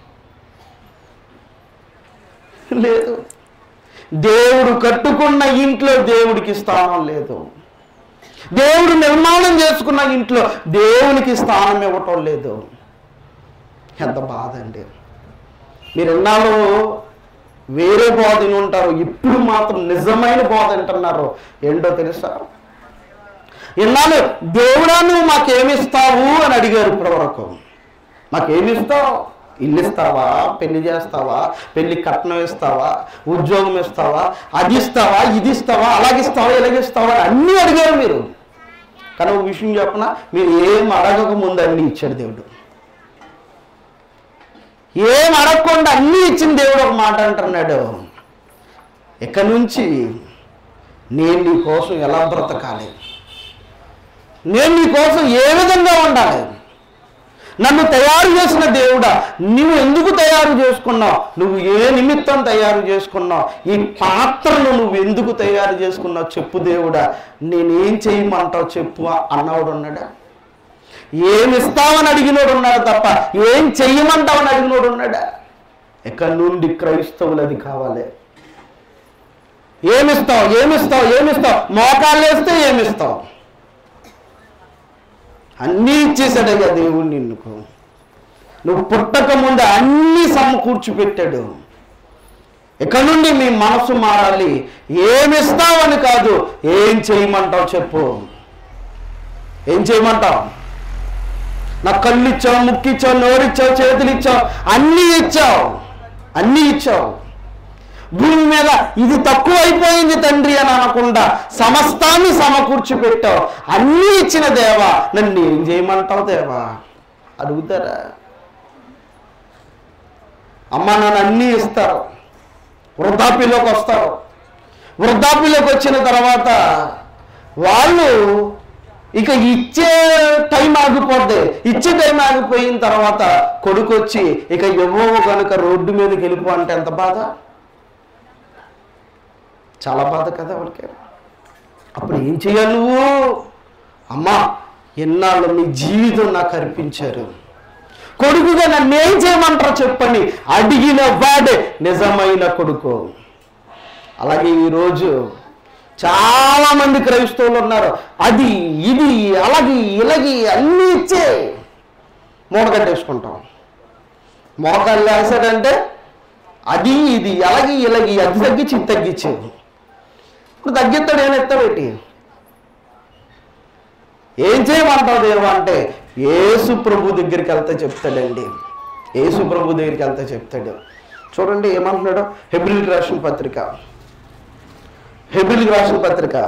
లేదు దేవుడు కట్టుకున్న ఇంట్లో దేవుడికి స్థానం లేదు దేవుడు నిర్మాణం చేసుకున్న ఇంట్లో దేవునికి స్థానం ఇవ్వటం లేదు ఎంత బాధ అండి మీరు ఎన్నాళ్ళు వేరే బోధ విని ఉంటారు ఇప్పుడు మాత్రం నిజమైన బోధ వింటున్నారు ఏంటో తెలుసా ఇన్నాళ్ళు దేవుడా నువ్వు మాకేమిస్తావు అని అడిగారు ఇప్పటివరకు మాకేమిస్తావు ఇల్లు ఇస్తావా పెళ్లి చేస్తావా పెళ్లి కట్నం ఇస్తావా ఉద్యోగం ఇస్తావా అది ఇస్తావా ఇది ఇస్తావా అలాగిస్తావా ఇలాగిస్తావా అని అన్నీ అడిగారు మీరు కానీ ఒక విషయం చెప్పనా మీరు ఏం అడగక ముందు అన్నీ ఇచ్చాడు దేవుడు ఏం అడగకుండా అన్నీ ఇచ్చిన దేవుడు ఒక మాట అంటున్నాడు ఇక నుంచి నేను నీ కోసం ఎలా బ్రతకాలి నేను నీ కోసం ఏ విధంగా ఉండాలి నన్ను తయారు చేసిన దేవుడా నువ్వు ఎందుకు తయారు చేసుకున్నావు నువ్వు ఏ నిమిత్తం తయారు చేసుకున్నావు ఈ పాత్రను నువ్వు ఎందుకు తయారు చేసుకున్నావు చెప్పు దేవుడా నేనేం చేయమంటావు చెప్పు అన్నవాడు ఉన్నాడా ఏమి ఇస్తావని అడిగినోడు ఉన్నాడు తప్ప ఏం చెయ్యమంటావని అడిగినోడు ఉన్నాడా ఎక్కడి నుండి క్రైస్తవులు అది కావాలి ఏమిస్తావు ఏమిస్తావు ఏమిస్తావు మోకాళ్ళు వేస్తే ఏమిస్తావు అన్నీ ఇచ్చేసాడయ్యా దేవుడు నిన్నుకు నువ్వు పుట్టక ముందు అన్నీ సమకూర్చి పెట్టాడు ఇక నుండి మీ మనసు మారాలి ఏమిస్తావని కాదు ఏం చేయమంటావు చెప్పు ఏం చేయమంటావు నా కళ్ళు ఇచ్చావు ముక్కు ఇచ్చావు నోరిచ్చావు చేతులు ఇచ్చావు అన్నీ ఇచ్చావు అన్నీ ఇచ్చావు భూమి మీద ఇది తక్కువ అయిపోయింది తండ్రి అని అనకుండా సమస్తాన్ని సమకూర్చి పెట్టావు అన్నీ ఇచ్చిన దేవా నన్ను ఏం చేయమంటావు దేవా అడుగుతారా అమ్మ నన్ను అన్నీ ఇస్తారు వృద్ధాప్యలోకి వస్తారు వృద్ధాప్యలోకి వచ్చిన తర్వాత వాళ్ళు ఇక ఇచ్చే టైం ఆగిపోద్ది ఇచ్చే టైం ఆగిపోయిన తర్వాత కొడుకు వచ్చి ఇక ఇవ్వవు కనుక రోడ్డు మీదకి వెళ్ళిపో అంటే ఎంత బాధ చాలా బాధ కదా వాళ్ళకి అప్పుడు ఏం చేయాలి నువ్వు అమ్మా ఎన్నాళ్ళు మీ జీవితం నాకు అర్పించారు కొడుకుగా నన్ను ఏం చేయమంటారో చెప్పండి అడిగిన వాడే నిజమైన కొడుకు అలాగే ఈరోజు చాలా మంది క్రైస్తవులు ఉన్నారు అది ఇది అలాగి ఇలాగి అన్నీ ఇచ్చే మూడగట్టేసుకుంటాం మోకాళ్ళు వేసాడంటే అది ఇది ఎలాగి ఇలాగి అది తగ్గించి ఇది తగ్గించేది ఇప్పుడు తగ్గిస్తాడు ఏం ఎత్తాడేటి ఏం చేయమంటావు దేవా అంటే యేసు ప్రభు దగ్గరికి వెళ్తే చెప్తాడండి యేసు ప్రభు దగ్గరికి వెళ్తే చెప్తాడు చూడండి ఏమంటున్నాడు హెబ్రిల్ రాసిన పత్రిక హెబ్రిల్ రాసిన పత్రిక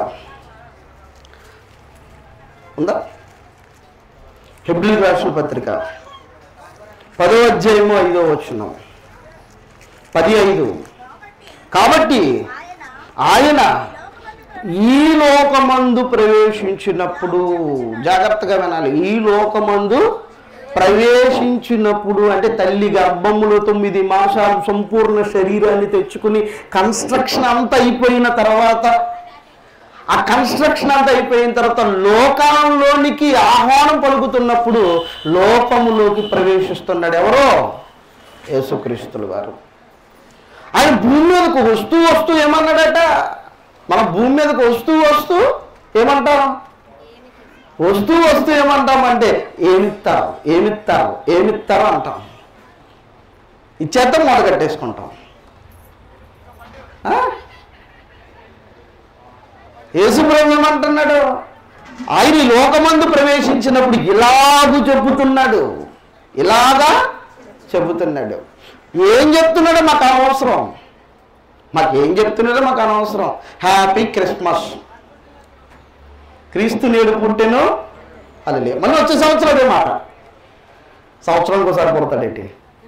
ఉందా హెబ్రిల్ రాసిన పత్రిక పదో అధ్యాయము ఐదో వచ్చినాం పది ఐదు కాబట్టి ఆయన ఈ లోకమందు ప్రవేశించినప్పుడు జాగ్రత్తగా వినాలి ఈ లోకమందు ప్రవేశించినప్పుడు అంటే తల్లి గర్భములో తొమ్మిది మాసాలు సంపూర్ణ శరీరాన్ని తెచ్చుకుని కన్స్ట్రక్షన్ అంతా అయిపోయిన తర్వాత ఆ కన్స్ట్రక్షన్ అంతా అయిపోయిన తర్వాత లోకంలోనికి ఆహ్వానం పలుకుతున్నప్పుడు లోకములోకి ప్రవేశిస్తున్నాడు ఎవరో యేసుక్రీస్తులు వారు ఆయన భూమి మీదకు వస్తూ వస్తూ ఏమన్నాడట మన భూమి మీదకి వస్తూ వస్తూ ఏమంటాం వస్తూ వస్తూ ఏమంటామంటే ఏమిస్తారు ఏమిస్తారు ఏమిస్తారు అంటాం ఇచ్చేద్దాం మొదలు కట్టేసుకుంటాం ఆ? యేసుప్రభు ఏమంటున్నాడు ఆయన ఈ లోకమందు ప్రవేశించినప్పుడు ఇలాగూ చెబుతున్నాడు ఇలాగా చెబుతున్నాడు ఏం చెప్తున్నాడో మాకు అనవసరం మాకేం చెప్తున్నాడో మాకు అనవసరం హ్యాపీ క్రిస్మస్ క్రీస్తు నేడు పుట్టెను అది మళ్ళీ వచ్చే సంవత్సరం అదే మాట సంవత్సరానికి ఒకసారి పుడతాడేంటి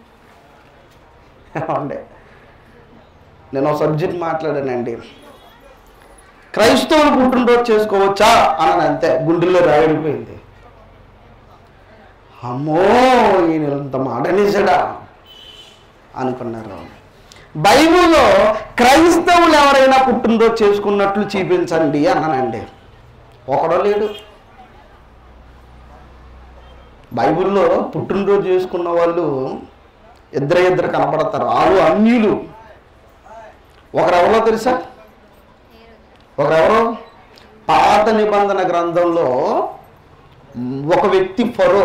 ఏమండి నేను ఒక సబ్జెక్ట్ మాట్లాడానండి క్రైస్తవులు పుట్టినరోజు చేసుకోవచ్చా అని అంతే గుండెల్లో రాయడిపోయింది అమ్మో ఈయన ఇంత మాట అనేసాడా అనుకున్నారు బైబిల్లో క్రైస్తవులు ఎవరైనా పుట్టినరోజు చేసుకున్నట్లు చూపించండి అన్నానండి ఒకడో లేడు బైబిల్లో పుట్టినరోజు చేసుకున్న వాళ్ళు ఇద్దరు ఇద్దరు కనపడతారు ఆరు అన్యులు ఒకరెవరో తెలుసా ఒకరెవరో పాత నిబంధన గ్రంథంలో ఒక వ్యక్తి ఫరో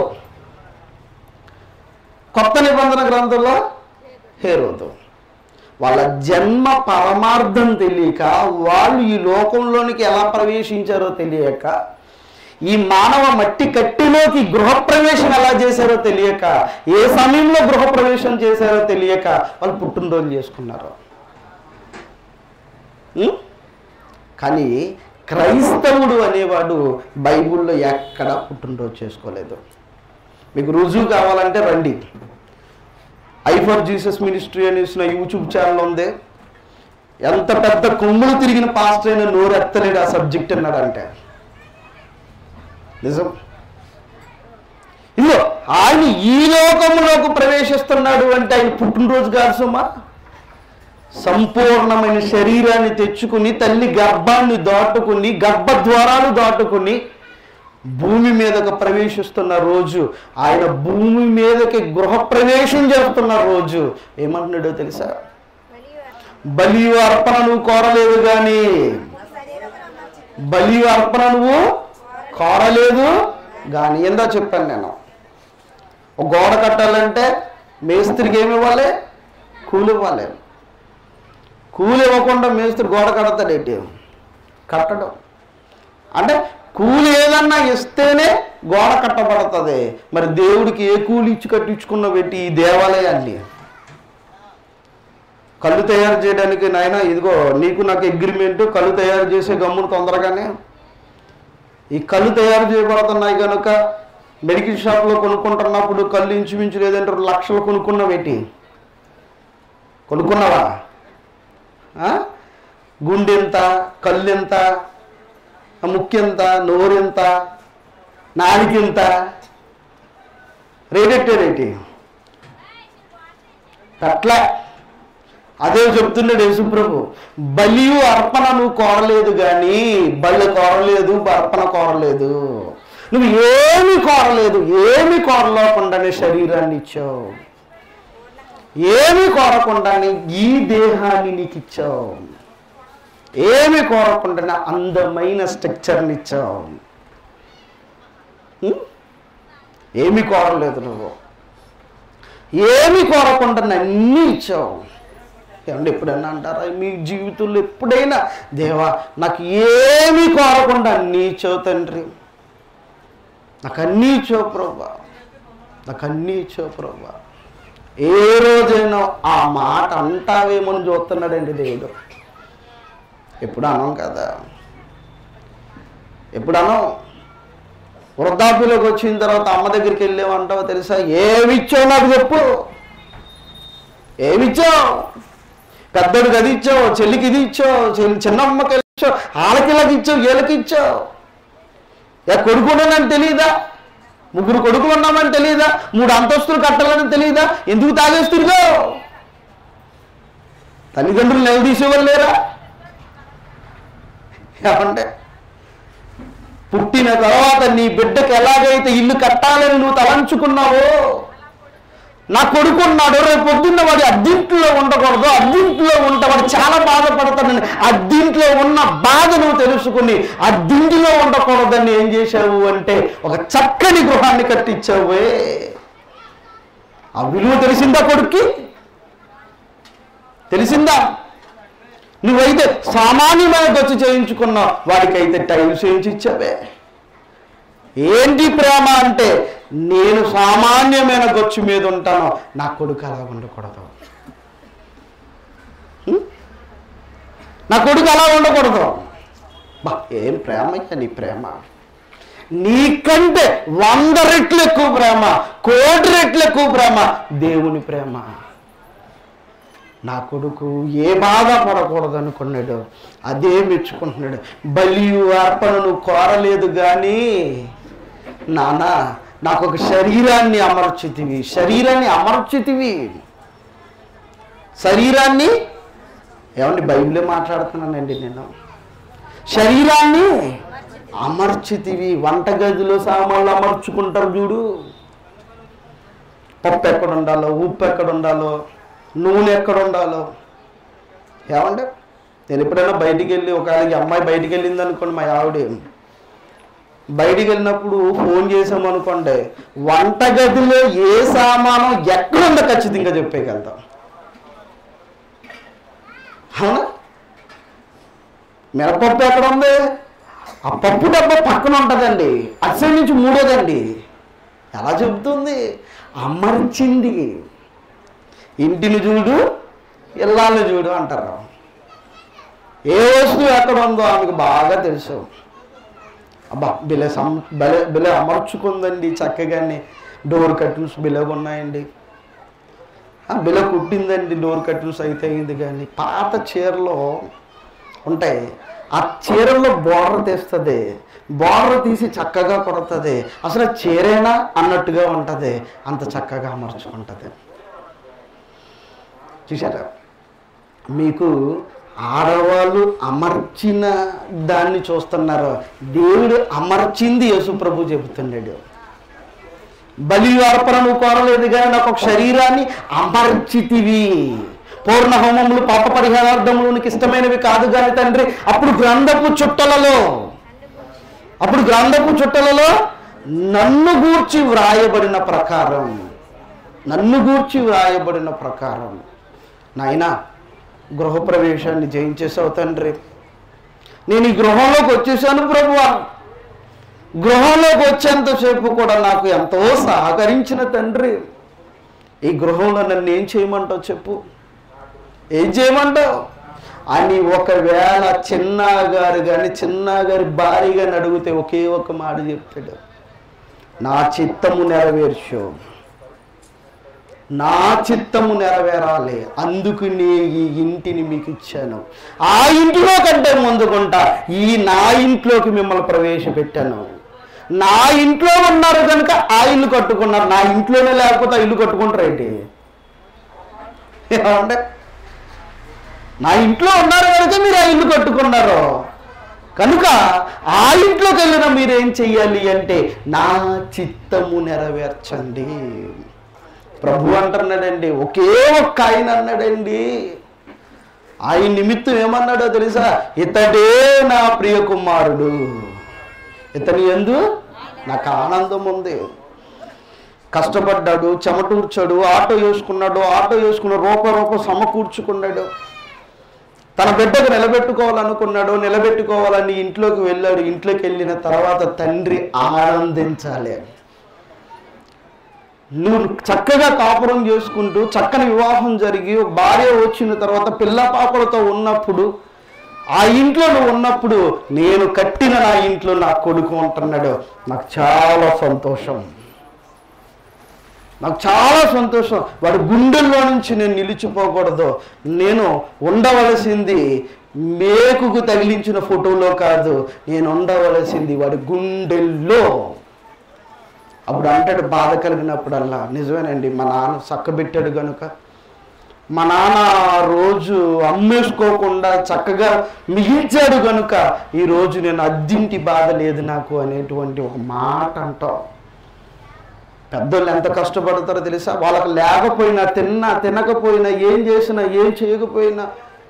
కొత్త నిబంధన గ్రంథంలో హేరోదు వాళ్ళ జన్మ పరమార్థం తెలియక వాళ్ళు ఈ లోకంలోనికి ఎలా ప్రవేశించారో తెలియక ఈ మానవ మట్టి కట్టిలోకి గృహప్రవేశం ఎలా చేశారో తెలియక ఏ సమయంలో గృహప్రవేశం చేశారో తెలియక వాళ్ళు పుట్టినరోజు చేసుకున్నారు ఉం? కానీ క్రైస్తవుడు అనేవాడు బైబిల్లో ఎక్కడ పుట్టినరోజు చేసుకోలేదు మీకు రుజువు కావాలంటే రండి ఐ ఫర్ జీసస్ మినిస్ట్రీ అనేసిన యూట్యూబ్ ఛానల్ ఉంది ఎంత పెద్ద కొమ్ములు తిరిగిన పాస్టర్ అయిన నోరు ఎత్తలేడు ఆ సబ్జెక్ట్ అన్నాడంటే నిజం ఇదిగో ఆయన ఈ లోకములోకి ప్రవేశిస్తున్నాడు అంటే ఆయన పుట్టినరోజు కాదు సుమా సంపూర్ణమైన శరీరాన్ని తెచ్చుకుని తల్లి గర్భాన్ని దాటుకుని గర్భద్వారాలు దాటుకుని భూమి మీదకి ప్రవేశిస్తున్న రోజు ఆయన భూమి మీదకి గృహప్రవేశం చేస్తున్న రోజు ఏమంటున్నాడో తెలుసా బలి అర్పణ నువ్వు కోరలేదు కానీ బలి అర్పణ నువ్వు కోరలేదు కానీ ఏందో చెప్పాను నేను ఒక గోడ కట్టాలంటే మేస్త్రికి ఏమి ఇవ్వాలి కూలి ఇవ్వాలి కూలి ఇవ్వకుండా మేస్త్రి గోడ కడతాడేంటి కట్టడం అంటే కూలి ఏదన్నా ఇస్తేనే గోడ కట్టబడుతుంది మరి దేవుడికి ఏ కూలి ఇచ్చి కట్టించుకున్న పెట్టి ఈ దేవాలయాన్ని కళ్ళు తయారు చేయడానికి నాయన ఇదిగో నీకు నాకు అగ్రిమెంట్ కళ్ళు తయారు చేసే గమ్మును తొందరగానే ఈ కళ్ళు తయారు చేయబడుతున్నాయి కనుక మెడికల్ షాప్లో కొనుక్కుంటున్నప్పుడు కళ్ళు ఇంచుమించు లేదంటే రెండు లక్షలు కొనుక్కున్నావు ఏంటి కొనుక్కున్నావా ఆ? గుండెంత కళ్ళెంత ముక్కెంత నోరెంత నాలికెంత రేటెట్టే రేటి అట్లా అదే చెప్తున్నాడు యేసుప్రభు బలియు అర్పణ నువ్వు కోరలేదు కానీ బలి కోరలేదు అర్పణ కోరలేదు నువ్వు ఏమి కోరలేదు ఏమి కోరలేకుండానే శరీరాన్ని ఇచ్చావు ఏమి కోరకుండానే ఈ దేహాన్ని నీకు ఇచ్చావు ఏమి కోరకుండానే అందమైన స్ట్రక్చర్ని ఇచ్చావు ఉం? ఏమి కోరలేదు నువ్వు ఏమి కోరకుండా అన్నీ ఇచ్చావు ఏమంటే ఎప్పుడైనా అంటారా మీ జీవితంలో ఎప్పుడైనా దేవా నాకు ఏమి కోరకుండా అన్నీ ఇచ్చావు తండ్రి నాకు అన్నీ ఇచ్చావు ప్రభా నాకు అన్నీ ఇచ్చావు ప్రభా ఏ రోజైనా ఆ మాట అంటావేమని చూస్తున్నాడండి దేవుడు ఎప్పుడు అనం కదా ఎప్పుడు అనం వృద్ధాప్యలోకి వచ్చిన తర్వాత అమ్మ దగ్గరికి వెళ్ళేమంటావో తెలుసా ఏమిచ్చావు నాకు చెప్పు ఏమిచ్చావు పెద్దడికి అది ఇచ్చావు చెల్లికి ఇది ఇచ్చావు చెల్లి చిన్నమ్మకి అది ఇచ్చావు వాళ్ళకి ఇలాగ ఇచ్చావు వీళ్ళకి ఇచ్చావు యా కొడుకున్నానని తెలియదా ముగ్గురు కొడుకులు ఉన్నామని తెలియదా మూడు అంతస్తులు కట్టాలని తెలియదా ఎందుకు తాగేస్తురుగో తల్లిదండ్రులు నిలదీసేవాళ్ళు లేరా ఏమంటే పుట్టిన తర్వాత నీ బిడ్డకి ఎలాగైతే ఇల్లు కట్టాలని నువ్వు తలంచుకున్నావో నా కొడుకున్నాడు రేపు పొద్దున్న వాడి అద్దింట్లో ఉండకూడదు అద్దింట్లో ఉంటే వాడు చాలా బాధపడతాడని అద్దింట్లో ఉన్న బాధను తెలుసుకుని ఆ దిండిలో ఉండకూడదని ఏం చేశావు అంటే ఒక చక్కని గృహాన్ని కట్టించావే ఆ విలువ తెలిసిందా కొడుక్కి తెలిసిందా నువ్వైతే సామాన్యమైన గచ్చు చేయించుకున్నావు వాడికైతే టైల్స్ వేయించి ఇచ్చావే ఏంటి ప్రేమ అంటే నేను సామాన్యమైన గొచ్చు మీద ఉంటాను నా కొడుకు అలా ఉండకూడదు హ్మ్? నా కొడుకు అలా ఉండకూడదు బా ఏం ప్రేమ అయ్యా నీ ప్రేమ నీకంటే వంద రెట్లు ఎక్కువ ప్రేమ కోటి రెట్లు ఎక్కువ ప్రేమ దేవుని ప్రేమ నా కొడుకు ఏ బాధ పడకూడదు అనుకున్నాడు అదే మెచ్చుకుంటున్నాడు బలియు అర్పణను కోరలేదు కానీ నాన్న నాకు ఒక శరీరాన్ని అమర్చితివి శరీరాన్ని అమర్చితివి శరీరాన్ని ఏమండి బైబిలే మాట్లాడుతున్నానండి నేను శరీరాన్ని అమర్చితివి వంటగదిలో సామాన్లు అమర్చుకుంటారు చూడు పప్పు ఎక్కడ ఉండాలో ఉప్పు ఎక్కడ ఉండాలో నూనె ఎక్కడ ఉండాలో ఏమంటే నేను ఎప్పుడైనా బయటికి వెళ్ళి ఒకవేళ ఈ అమ్మాయి బయటికి వెళ్ళింది అనుకోండి మా ఆవిడ బయటికి వెళ్ళినప్పుడు ఫోన్ చేసామనుకోండి వంటగదిలో ఏ సామానం ఎక్కడ ఉందో ఖచ్చితంగా చెప్పేయగలుగుతాం అవునా మినపప్పు ఎక్కడ ఉంది ఆ పప్పు డబ్బా పక్కన ఉంటుందండి అటు సైడ్ నుంచి మూడోదండి ఎలా చెబుతుంది అమర్చింది ఇంటిని చూడు ఇల్లాలను చూడు అంటారు ఏ వస్తువు ఎక్కడ ఉందో ఆమెకు బాగా తెలుసు అబ్బా బిలే సం బలే బిలే అమర్చుకుందండి చక్కగానే డోర్ కర్టన్స్ బిలేగా ఉన్నాయండి ఆ బిల కుట్టిందండి డోర్ కర్టన్స్ అయితే అయింది కానీ పాత చీరలో ఉంటాయి ఆ చీరలో బోర్డర్ తీస్తుంది బోర్డర్ తీసి చక్కగా కొడుతుంది అసలు ఆ చీరేనా అన్నట్టుగా ఉంటుంది అంత చక్కగా అమర్చుకుంటుంది చూసారా మీకు ఆడవాళ్ళు అమర్చిన దాన్ని చూస్తున్నారు దేవుడు అమర్చింది యేసు ప్రభు చెబుతున్నాడు బలి అర్పణను కోరలేదు కానీ నాకు ఒక శరీరాన్ని అమర్చితివి పూర్ణ హోమములు పాప పరిహారార్థములు నీకు ఇష్టమైనవి కాదు కానీ తండ్రి అప్పుడు గ్రంథపు చుట్టలలో అప్పుడు గ్రంథపు చుట్టలలో నన్ను గూర్చి వ్రాయబడిన ప్రకారం నన్ను గూర్చి వ్రాయబడిన ప్రకారం నాయనా గృహప్రవేశాన్ని జయించేసావు తండ్రి నేను ఈ గృహంలోకి వచ్చేసాను ప్రభువా గృహంలోకి వచ్చేంతసేపు కూడా నాకు ఎంతో సహకరించిన తండ్రి ఈ గృహంలో నన్ను ఏం చేయమంటావు చెప్పు ఏం చేయమంటావు అని ఒకవేళ చిన్నగారు కానీ చిన్నగారి భార్య కానీ అడిగితే ఒకే ఒక మాట చెప్తాడు నా చిత్తము నెరవేర్చు నా చిత్తము నెరవేరాలి అందుకు నీ ఈ ఇంటిని మీకు ఇచ్చాను ఆ ఇంటిలో కంటే ముందుకుంటా ఈ నా ఇంట్లోకి మిమ్మల్ని ప్రవేశపెట్టాను నా ఇంట్లో ఉన్నారు కనుక ఆ ఇల్లు కట్టుకున్నారు నా ఇంట్లోనే లేకపోతే ఆ ఇల్లు కట్టుకుంటారు ఏంటి ఏమంటే నా ఇంట్లో ఉన్నారు కనుక మీరు ఆ ఇల్లు కట్టుకున్నారు కనుక ఆ ఇంట్లోకి వెళ్ళిన మీరేం చెయ్యాలి అంటే నా చిత్తము నెరవేర్చండి ప్రభు అంటున్నాడండి ఒకే ఒక్క ఆయన అన్నాడండి ఆయన నిమిత్తం ఏమన్నాడో తెలుసా ఇతడే నా ప్రియ కుమారుడు ఇతని ఎందు నాకు ఆనందం ఉంది కష్టపడ్డాడు చెమటూర్చాడు ఆటో వేసుకున్నాడు ఆటో వేసుకున్న రూప రూప సమకూర్చుకున్నాడు తన బిడ్డకు నిలబెట్టుకోవాలనుకున్నాడు నిలబెట్టుకోవాలని ఇంట్లోకి వెళ్ళాడు ఇంట్లోకి వెళ్ళిన తర్వాత తండ్రి ఆనందించాలి నువ్వు చక్కగా కాపురం చేసుకుంటూ చక్కని వివాహం జరిగి ఒక భార్య వచ్చిన తర్వాత పిల్ల పాపలతో ఉన్నప్పుడు ఆ ఇంట్లో నువ్వు ఉన్నప్పుడు నేను కట్టిన నా ఇంట్లో నా కొడుకు ఉంటున్నాడు నాకు చాలా సంతోషం నాకు చాలా సంతోషం వాడి గుండెల్లో నుంచి నేను నిలిచిపోకూడదు నేను ఉండవలసింది మేకుకు తగిలించిన ఫోటోలో కాదు నేను ఉండవలసింది వాడి గుండెల్లో అప్పుడు అంటాడు బాధ కలిగినప్పుడల్లా నిజమేనండి మా నాన్న చక్కబెట్టాడు కనుక మా నాన్న ఆ రోజు అమ్మేసుకోకుండా చక్కగా మిగిల్చాడు కనుక ఈరోజు నేను అద్దింటి బాధ లేదు నాకు అనేటువంటి ఒక మాట అంటాం పెద్దోళ్ళు ఎంత కష్టపడతారో తెలుసా వాళ్ళకి లేకపోయినా తిన్నా తినకపోయినా ఏం చేసినా ఏం చేయకపోయినా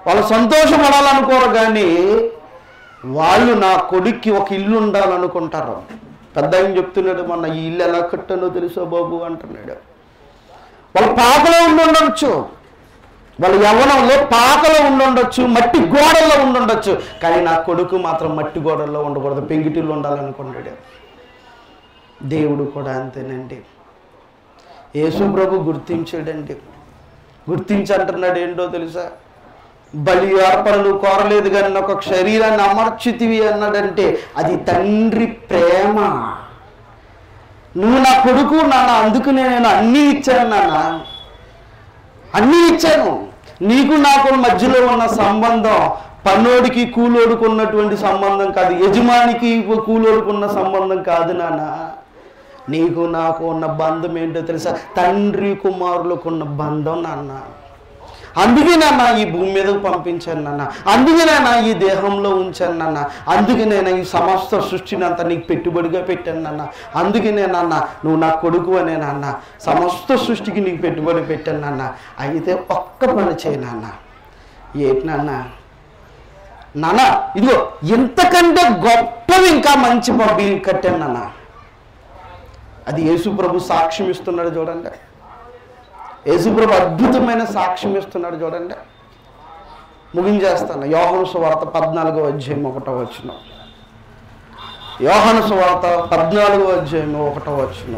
వాళ్ళు సంతోషపడాలనుకోరు కానీ వాళ్ళు నా కొడుక్కి ఒక ఇల్లు ఉండాలనుకుంటారు పెద్ద ఆయన చెప్తున్నాడు మొన్న ఈ ఇల్లు ఎలా కట్టానో తెలుసా బాబు అంటున్నాడు వాళ్ళ పాకలో ఉండి ఉండొచ్చు వాళ్ళ యవ్వనంలో పాకలో ఉండుండొచ్చు మట్టి గోడల్లో ఉండుండొచ్చు కానీ నా కొడుకు మాత్రం మట్టి గోడల్లో ఉండకూడదు పెంగిటిల్లు ఉండాలనుకున్నాడు దేవుడు కూడా అంతేనండి యేసు ప్రభు గుర్తించాడండి గుర్తించి అంటున్నాడు ఏంటో తెలుసా బలి అర్పణలు కోరలేదు కానీ నాకు ఒక శరీరాన్ని అమర్చితివి అన్నాడంటే అది తండ్రి ప్రేమ నువ్వు నా కొడుకు నాన్న అందుకనే నేను అన్నీ ఇచ్చాను నాన్న అన్నీ ఇచ్చాను నీకు నాకు మధ్యలో ఉన్న సంబంధం పన్నోడికి కూలోడికి ఉన్నటువంటి సంబంధం కాదు యజమానికి కూలోడికి ఉన్న సంబంధం కాదు నాన్న నీకు నాకు ఉన్న బంధం ఏంటో తెలుసా తండ్రి కుమారులకు ఉన్న బంధం నాన్న అందుకే నాన్న ఈ భూమి మీదకు పంపించాను నాన్న అందుకే నాన్న ఈ దేహంలో ఉంచాను నాన్న అందుకే నేను ఈ సమస్త సృష్టిని అంతా నీకు పెట్టుబడిగా పెట్టాను నాన్న అందుకే నాన్న నువ్వు నా కొడుకు అనే నాన్న సమస్త సృష్టికి నీకు పెట్టుబడి పెట్టాను నాన్న అయితే ఒక్క పని చేయి నాన్న ఏంటి నాన్న నాన్న ఇదిగో ఎంతకంటే గొప్పవి ఇంకా మంచి బాబీ కట్టాను నాన్న అది యేసు ప్రభు సాక్ష్యం ఇస్తున్నాడు చూడండి యేసుప్రభు అద్భుతమైన సాక్ష్యం ఇస్తున్నాడు చూడండి ముగించేస్తాను యోహను సువార్త పద్నాలుగో అధ్యాయం ఒకటో వచ్చిన యోహను సువార్త పద్నాలుగో అధ్యాయం ఒకటో వచ్చిన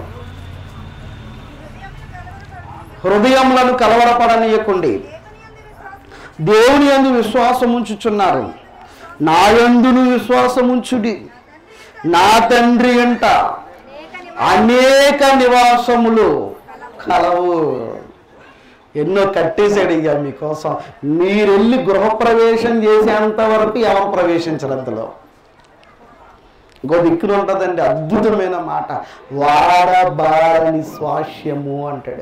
హృదయములను కలవరపడనీయకుండి దేవుని యందు విశ్వాసం ఉంచుచున్నారు నా యందును విశ్వాసముంచుడి నా తండ్రి అంట అనేక నివాసములు కలవు ఎన్నో కట్టేశాడు ఇక మీకోసం మీరు వెళ్ళి గృహప్రవేశం చేసేంత వరకు ఎవరు ప్రవేశించరు అందులో ఇంకో దిక్కున ఉంటుందండి అద్భుతమైన మాట వాడబారని స్వాస్యము అంటాడు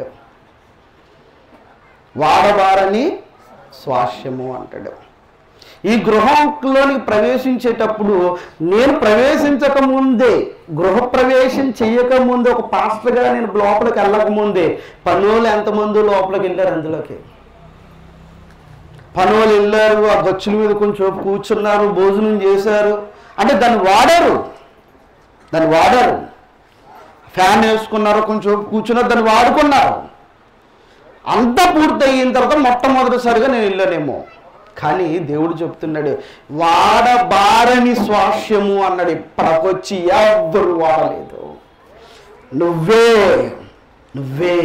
వాడబారని స్వాస్యము అంటాడు ఈ గృహంలోనికి ప్రవేశించేటప్పుడు నేను ప్రవేశించక ముందే గృహప్రవేశం చేయక ముందే ఒక పాస్టర్గా నేను లోపలికి వెళ్ళక ముందే పనులు ఎంతమంది లోపలికి వెళ్ళారు అందులోకి పనులు వెళ్ళారు ఆ గచ్చుల మీద కొంచెం కూర్చున్నారు భోజనం చేశారు అంటే దాన్ని వాడారు దాన్ని వాడారు ఫ్యాన్ వేసుకున్నారు కొంచెం కూర్చున్నారు దాన్ని వాడుకున్నారు అంతా పూర్తయిన తర్వాత మొట్టమొదటిసారిగా నేను వెళ్ళానేమో కానీ దేవుడు చెప్తున్నాడు వాడబారని స్వాస్యము అన్నాడు ఇప్పటికొచ్చి ఎవ్వరు వాడలేదు నువ్వే నువ్వే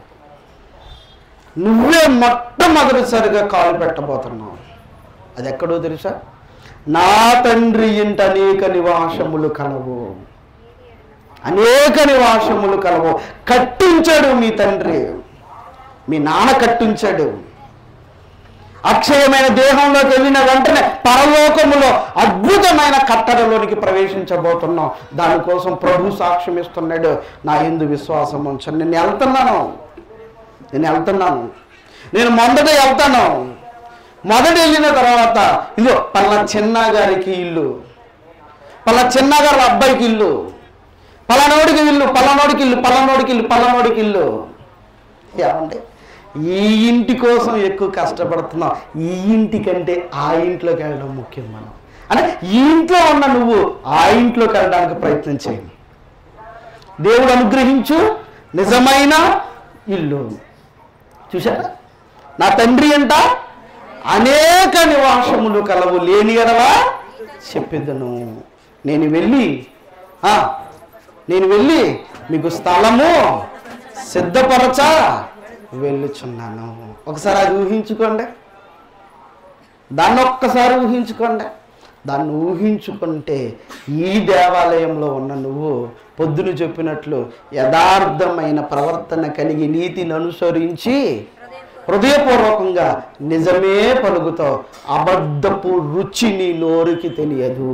నువ్వే మొట్టమొదటిసారిగా కాలు పెట్టబోతున్నావు అది ఎక్కడో తెలుసా నా తండ్రి ఇంట అనేక నివాసములు కలవు అనేక నివాసములు కలవు కట్టించాడు మీ తండ్రి మీ నాన్న కట్టించాడు అక్షయమైన దేహంలోకి వెళ్ళిన వెంటనే పరలోకములో అద్భుతమైన కట్టడలోనికి ప్రవేశించబోతున్నాం దానికోసం ప్రభు సాక్ష్యం ఇస్తున్నాడు నా ఎందు విశ్వాసం ఉంచండి నేను వెళ్తున్నాను నేను వెళ్తున్నాను నేను మొదట వెళ్తాను మొదట వెళ్ళిన తర్వాత ఇదిగో పల్ల చిన్న గారికి ఇల్లు పల్ల చిన్న గారి అబ్బాయికి ఇల్లు పలానోడికి ఇల్లు పలానోడికి ఇల్లు పలానోడికి ఇల్లు పలానోడికి ఇల్లు ఏమండి ఈ ఇంటి కోసం ఎక్కువ కష్టపడుతున్నాం ఈ ఇంటి కంటే ఆ ఇంట్లోకి వెళ్ళడం ముఖ్యం మనం అంటే ఈ ఇంట్లో ఉన్న నువ్వు ఆ ఇంట్లోకి వెళ్ళడానికి ప్రయత్నం చేయండి దేవుడు అనుగ్రహించు నిజమైన ఇల్లు చూసారా నా తండ్రి అంట అనేక నివాసములు కలవు లేని ఎడలా చెప్పేదను నేను వెళ్ళి ఆ, నేను వెళ్ళి మీకు స్థలము సిద్ధపరచ వెళ్ళుచున్నాను ఒకసారి అది ఊహించుకోండి దాన్ని ఒక్కసారి ఊహించుకోండి దాన్ని ఊహించుకుంటే ఈ దేవాలయంలో ఉన్న నువ్వు పొద్దున చెప్పినట్లు యథార్థమైన ప్రవర్తన కలిగి నీతిని అనుసరించి హృదయపూర్వకంగా నిజమే పలుకుతావు అబద్ధపు రుచి నీ నోరుకి తెలియదు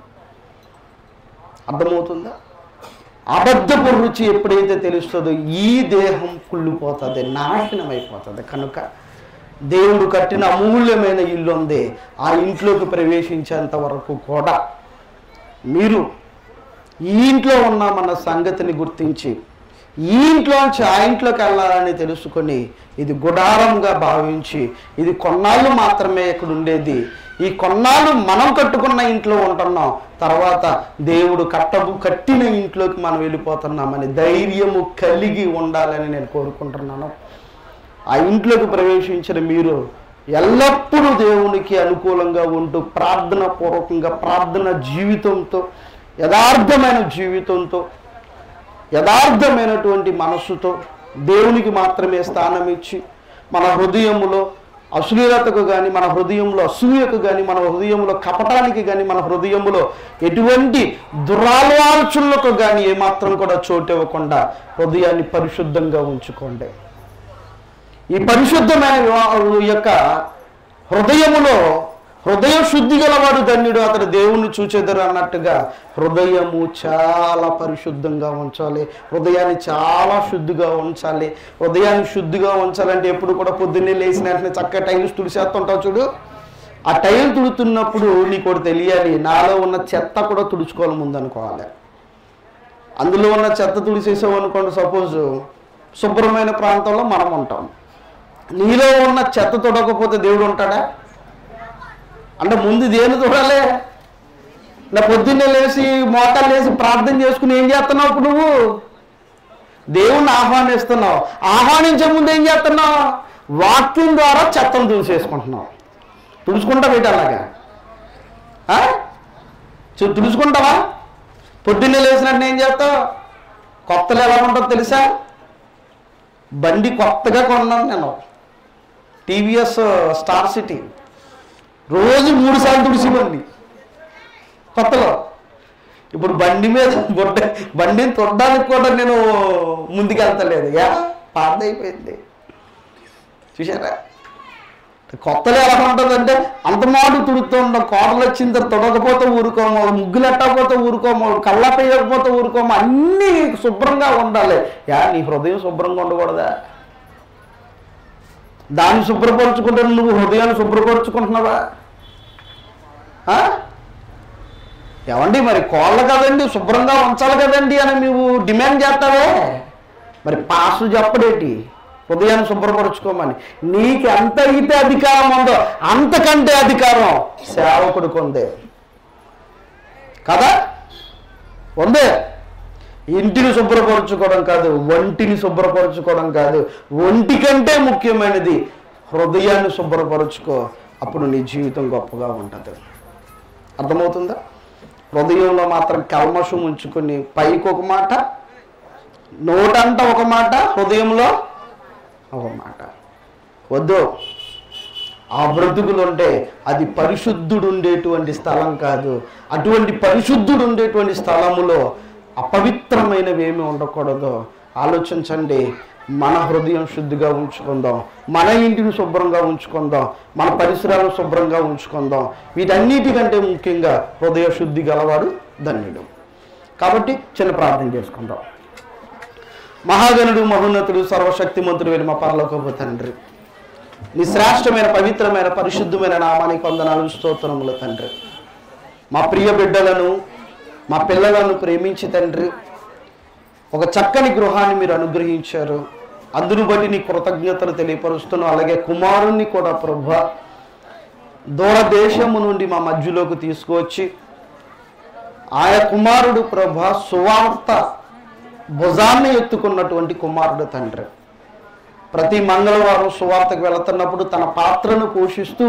అర్థమవుతుందా అబద్ధపు రుచి ఎప్పుడైతే తెలుస్తుందో ఈ దేహం కుళ్ళిపోతుంది నాశనం అయిపోతుంది కనుక దేవుడు కట్టిన అమూల్యమైన ఇల్లు ఉంది ఆ ఇంట్లోకి ప్రవేశించేంత వరకు కూడా మీరు ఈ ఇంట్లో ఉన్నామన్న సంగతిని గుర్తించి ఈ ఇంట్లోంచి ఆ ఇంట్లోకి వెళ్ళాలని తెలుసుకొని ఇది గుడారంగా భావించి ఇది కొన్నాళ్ళు మాత్రమే ఇక్కడ ఉండేది ఈ కొన్నాళ్ళు మనం కట్టుకున్న ఇంట్లో ఉంటున్నాం తర్వాత దేవుడు కట్టబు కట్టిన ఇంట్లోకి మనం వెళ్ళిపోతున్నామని ధైర్యము కలిగి ఉండాలని నేను కోరుకుంటున్నాను ఆ ఇంట్లోకి ప్రవేశించిన మీరు ఎల్లప్పుడూ దేవునికి అనుకూలంగా ఉంటూ ప్రార్థన పూర్వకంగా ప్రార్థన జీవితంతో యథార్థమైన జీవితంతో యథార్థమైనటువంటి మనస్సుతో దేవునికి మాత్రమే స్థానం ఇచ్చి మన హృదయములో అశ్లీలతకు కానీ మన హృదయంలో అసూయకు కానీ మన హృదయంలో కపటానికి కానీ మన హృదయంలో ఎటువంటి దురాలోచనలకు కానీ ఏమాత్రం కూడా చోటు ఇవ్వకుండా హృదయాన్ని పరిశుద్ధంగా ఉంచుకోండి ఈ పరిశుద్ధమైన వివా- యొక్క హృదయములో హృదయ శుద్ధి గలవాడు ధన్యుడు అతడు దేవుణ్ణి చూచెదరు అన్నట్టుగా హృదయము చాలా పరిశుద్ధంగా ఉంచాలి హృదయాన్ని చాలా శుద్ధిగా ఉంచాలి హృదయాన్ని శుద్ధిగా ఉంచాలంటే ఎప్పుడు కూడా పొద్దున్నే లేచిన వెంటనే చక్కగా టైల్స్ తుడిసేస్తుంటావు చూడు ఆ టైల్ తుడుతున్నప్పుడు నీకు ఒకటి తెలియాలి నాలో ఉన్న చెత్త కూడా తుడుచుకోవాలి ముందు అనుకోవాలి అందులో ఉన్న చెత్త తుడిసేసావు అనుకోండి సపోజ్ శుభ్రమైన ప్రాంతంలో మనం ఉంటాం నీలో ఉన్న చెత్త తొడకపోతే దేవుడు ఉంటాడా అంటే ముందు దేని చూడాలి నా పొద్దున్నే లేచి మోకాలు లేచి ప్రార్థన చేసుకుని ఏం చేస్తున్నావు ఇప్పుడు నువ్వు దేవుణ్ణి ఆహ్వానిస్తున్నావు ఆహ్వానించే ముందు ఏం చేస్తున్నావు వాక్యం ద్వారా చెత్తను తుడిచేసుకుంటున్నావు తుడుచుకుంటా పెట్టి అలాగా ఆ? చు- తుడుచుకుంటావా పొద్దున్నే లేచినట్టు ఏం చేస్తావు కొత్తలో ఎలా ఉంటుందో తెలుసా బండి కొత్తగా కొన్నాను నేను టీవీఎస్ స్టార్ సిటీ రోజు మూడు సార్లు తుడిచిపోయింది కొత్తలో ఇప్పుడు బండి మీద బుడ్డ బండిని తొడడానికి కూడా నేను ముందుకెళ్తలేదు యా పాతైపోయింది చూసారా కొత్తలో ఎలా ఉంటుందంటే అంత మాడు తుడుతుండం కోడలు వచ్చిన తర్వాత తొడకపోతే ఊరుకోము ముగ్గులు ఎట్టకపోతే ఊరుకోము కళ్ళ పేయకపోతే ఊరుకోము అన్నీ శుభ్రంగా ఉండాలి యా నీ హృదయం శుభ్రంగా ఉండకూడదా దాన్ని శుభ్రపరచుకుంటే నువ్వు హృదయాన్ని శుభ్రపరచుకుంటున్నావా ఆ? ఏమండి మరి కోళ్ళ కదండి శుభ్రంగా ఉంచాలి కదండి అని నువ్వు డిమాండ్ చేస్తావే మరి పాసు చెప్పడేటి హృదయాన్ని శుభ్రపరచుకోమని నీకు ఎంత అయితే అధికారం ఉందో అంతకంటే అధికారం సేవకుడికి ఉంది కదా ఉందే ఇంటిని శుభ్రపరచుకోవడం కాదు ఒంటిని శుభ్రపరచుకోవడం కాదు ఒంటి కంటే ముఖ్యమైనది హృదయాన్ని శుభ్రపరచుకో అప్పుడు నీ జీవితం గొప్పగా ఉంటుంది అర్థమవుతుందా హృదయంలో మాత్రం కల్మషం ఉంచుకుని పైకి ఒక మాట నోటంట ఒక మాట హృదయంలో ఒక మాట వద్దు ఆ బ్రతుకులు ఉంటే అది పరిశుద్ధుడు ఉండేటువంటి స్థలం కాదు అటువంటి పరిశుద్ధుడు ఉండేటువంటి స్థలములో అపవిత్రమైనవి ఏమి ఉండకూడదు ఆలోచించండి మన హృదయం శుద్ధిగా ఉంచుకుందాం మన ఇంటిని శుభ్రంగా ఉంచుకుందాం మన పరిసరాలను శుభ్రంగా ఉంచుకుందాం వీటన్నిటికంటే ముఖ్యంగా హృదయ శుద్ధి గలవాడు ధన్యుడు కాబట్టి చిన్న ప్రార్థన చేసుకుందాం మహాగణుడు మహోన్నతుడు సర్వశక్తిమంతుడు వెళ్ళి మా పరలోకపు తండ్రి నీ శ్రేష్టమైన పవిత్రమైన పరిశుద్ధమైన నామానికి వందనాలు స్తోత్రములు తండ్రి మా ప్రియ బిడ్డలను మా పిల్లలను ప్రేమించి తండ్రి ఒక చక్కని గృహాన్ని మీరు అనుగ్రహించారు అందును బట్టి నీ కృతజ్ఞతలు తెలియపరుస్తున్నాం అలాగే కుమారుణ్ణి కూడా ప్రభు దూరదేశము నుండి మా మధ్యలోకి తీసుకువచ్చి ఆయా కుమారుడు ప్రభ సువార్త భుజాన్ని ఎత్తుకున్నటువంటి కుమారుడు తండ్రి ప్రతి మంగళవారం సువార్తకు వెళుతున్నప్పుడు తన పాత్రను పోషిస్తూ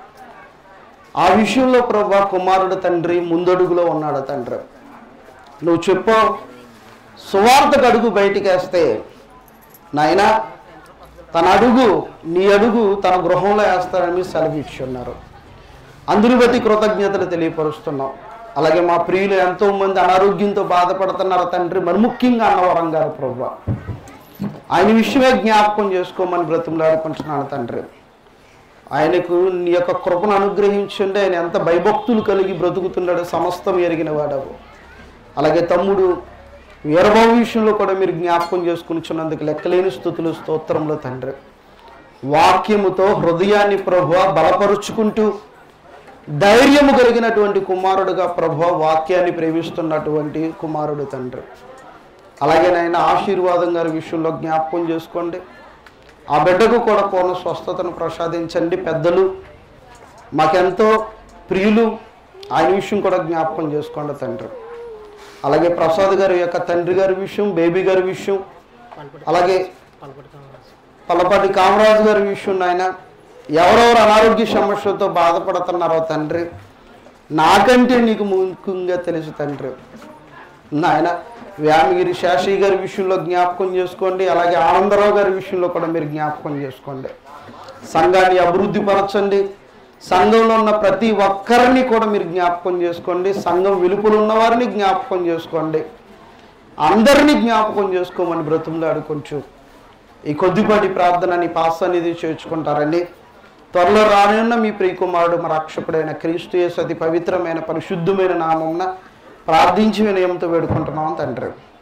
ఆ విషయంలో ప్రభా కుమారుడు తండ్రి ముందడుగులో ఉన్నాడు తండ్రి నువ్వు చెప్పు సువార్తకు అడుగు బయటికి వేస్తే నాయన తన అడుగు నీ అడుగు తన గృహంలో వేస్తారని సెలవు ఇచ్చి ఉన్నారు అందుని బట్టి కృతజ్ఞతలు తెలియపరుస్తున్నాం అలాగే మా ప్రియులు ఎంతో మంది అనారోగ్యంతో బాధపడుతున్నారు తండ్రి మరి ముఖ్యంగా అన్నవరం గారు ప్రభు ఆయన విషయమే జ్ఞాపకం చేసుకోమని బ్రతిమలాడుకుంటున్నాను తండ్రి ఆయనకు నీ యొక్క కృపను అనుగ్రహించండి ఆయన ఎంత భయభక్తులు కలిగి బ్రతుకుతున్నాడో సమస్తం ఎరిగిన వాడవు అలాగే తమ్ముడు వీరబాబు విషయంలో కూడా మీరు జ్ఞాపకం చేసుకునిచున్నందుకు లెక్కలేని స్థుతులు స్తోత్రంలో తండ్రి వాక్యముతో హృదయాన్ని ప్రభు బలపరుచుకుంటూ ధైర్యము కలిగినటువంటి కుమారుడుగా ప్రభు వాక్యాన్ని ప్రేమిస్తున్నటువంటి కుమారుడు తండ్రి అలాగే నాయన ఆశీర్వాదం గారి విషయంలో జ్ఞాపకం చేసుకోండి ఆ బిడ్డకు కూడా పూర్ణ స్వస్థతను ప్రసాదించండి పెద్దలు మాకెంతో ప్రియులు ఆయన విషయం కూడా జ్ఞాపకం చేసుకోండి తండ్రి అలాగే ప్రసాద్ గారి యొక్క తండ్రి గారి విషయం బేబీ గారి విషయం అలాగే పల్లపాటి కామరాజు గారి విషయం నాయన ఎవరెవరు అనారోగ్య సమస్యలతో బాధపడుతున్నారో తండ్రి నాకంటే నీకు ముఖ్యంగా తెలుసు తండ్రి నాయన వ్యామగిరి శాషి గారి విషయంలో జ్ఞాపకం చేసుకోండి అలాగే ఆనందరావు గారి విషయంలో కూడా మీరు జ్ఞాపకం చేసుకోండి సంఘాన్ని అభివృద్ధి పరచండి సంఘంలో ఉన్న ప్రతి ఒక్కరిని కూడా మీరు జ్ఞాపకం చేసుకోండి సంఘం వెలుపులు ఉన్న వారిని జ్ఞాపకం చేసుకోండి అందరినీ జ్ఞాపకం చేసుకోమని బ్రతుములాడు కొంచెం ఈ కొద్దిపాటి ప్రార్థన నీ పాస్ అనేది చేర్చుకుంటారండి త్వరలో రానున్న మీ ప్రియకుమారుడు మా రక్షకుడైన క్రీస్తు యేసు అతి పవిత్రమైన పరిశుద్ధమైన నామంన ప్రార్థించి వినయంతో వేడుకుంటున్నాం తండ్రి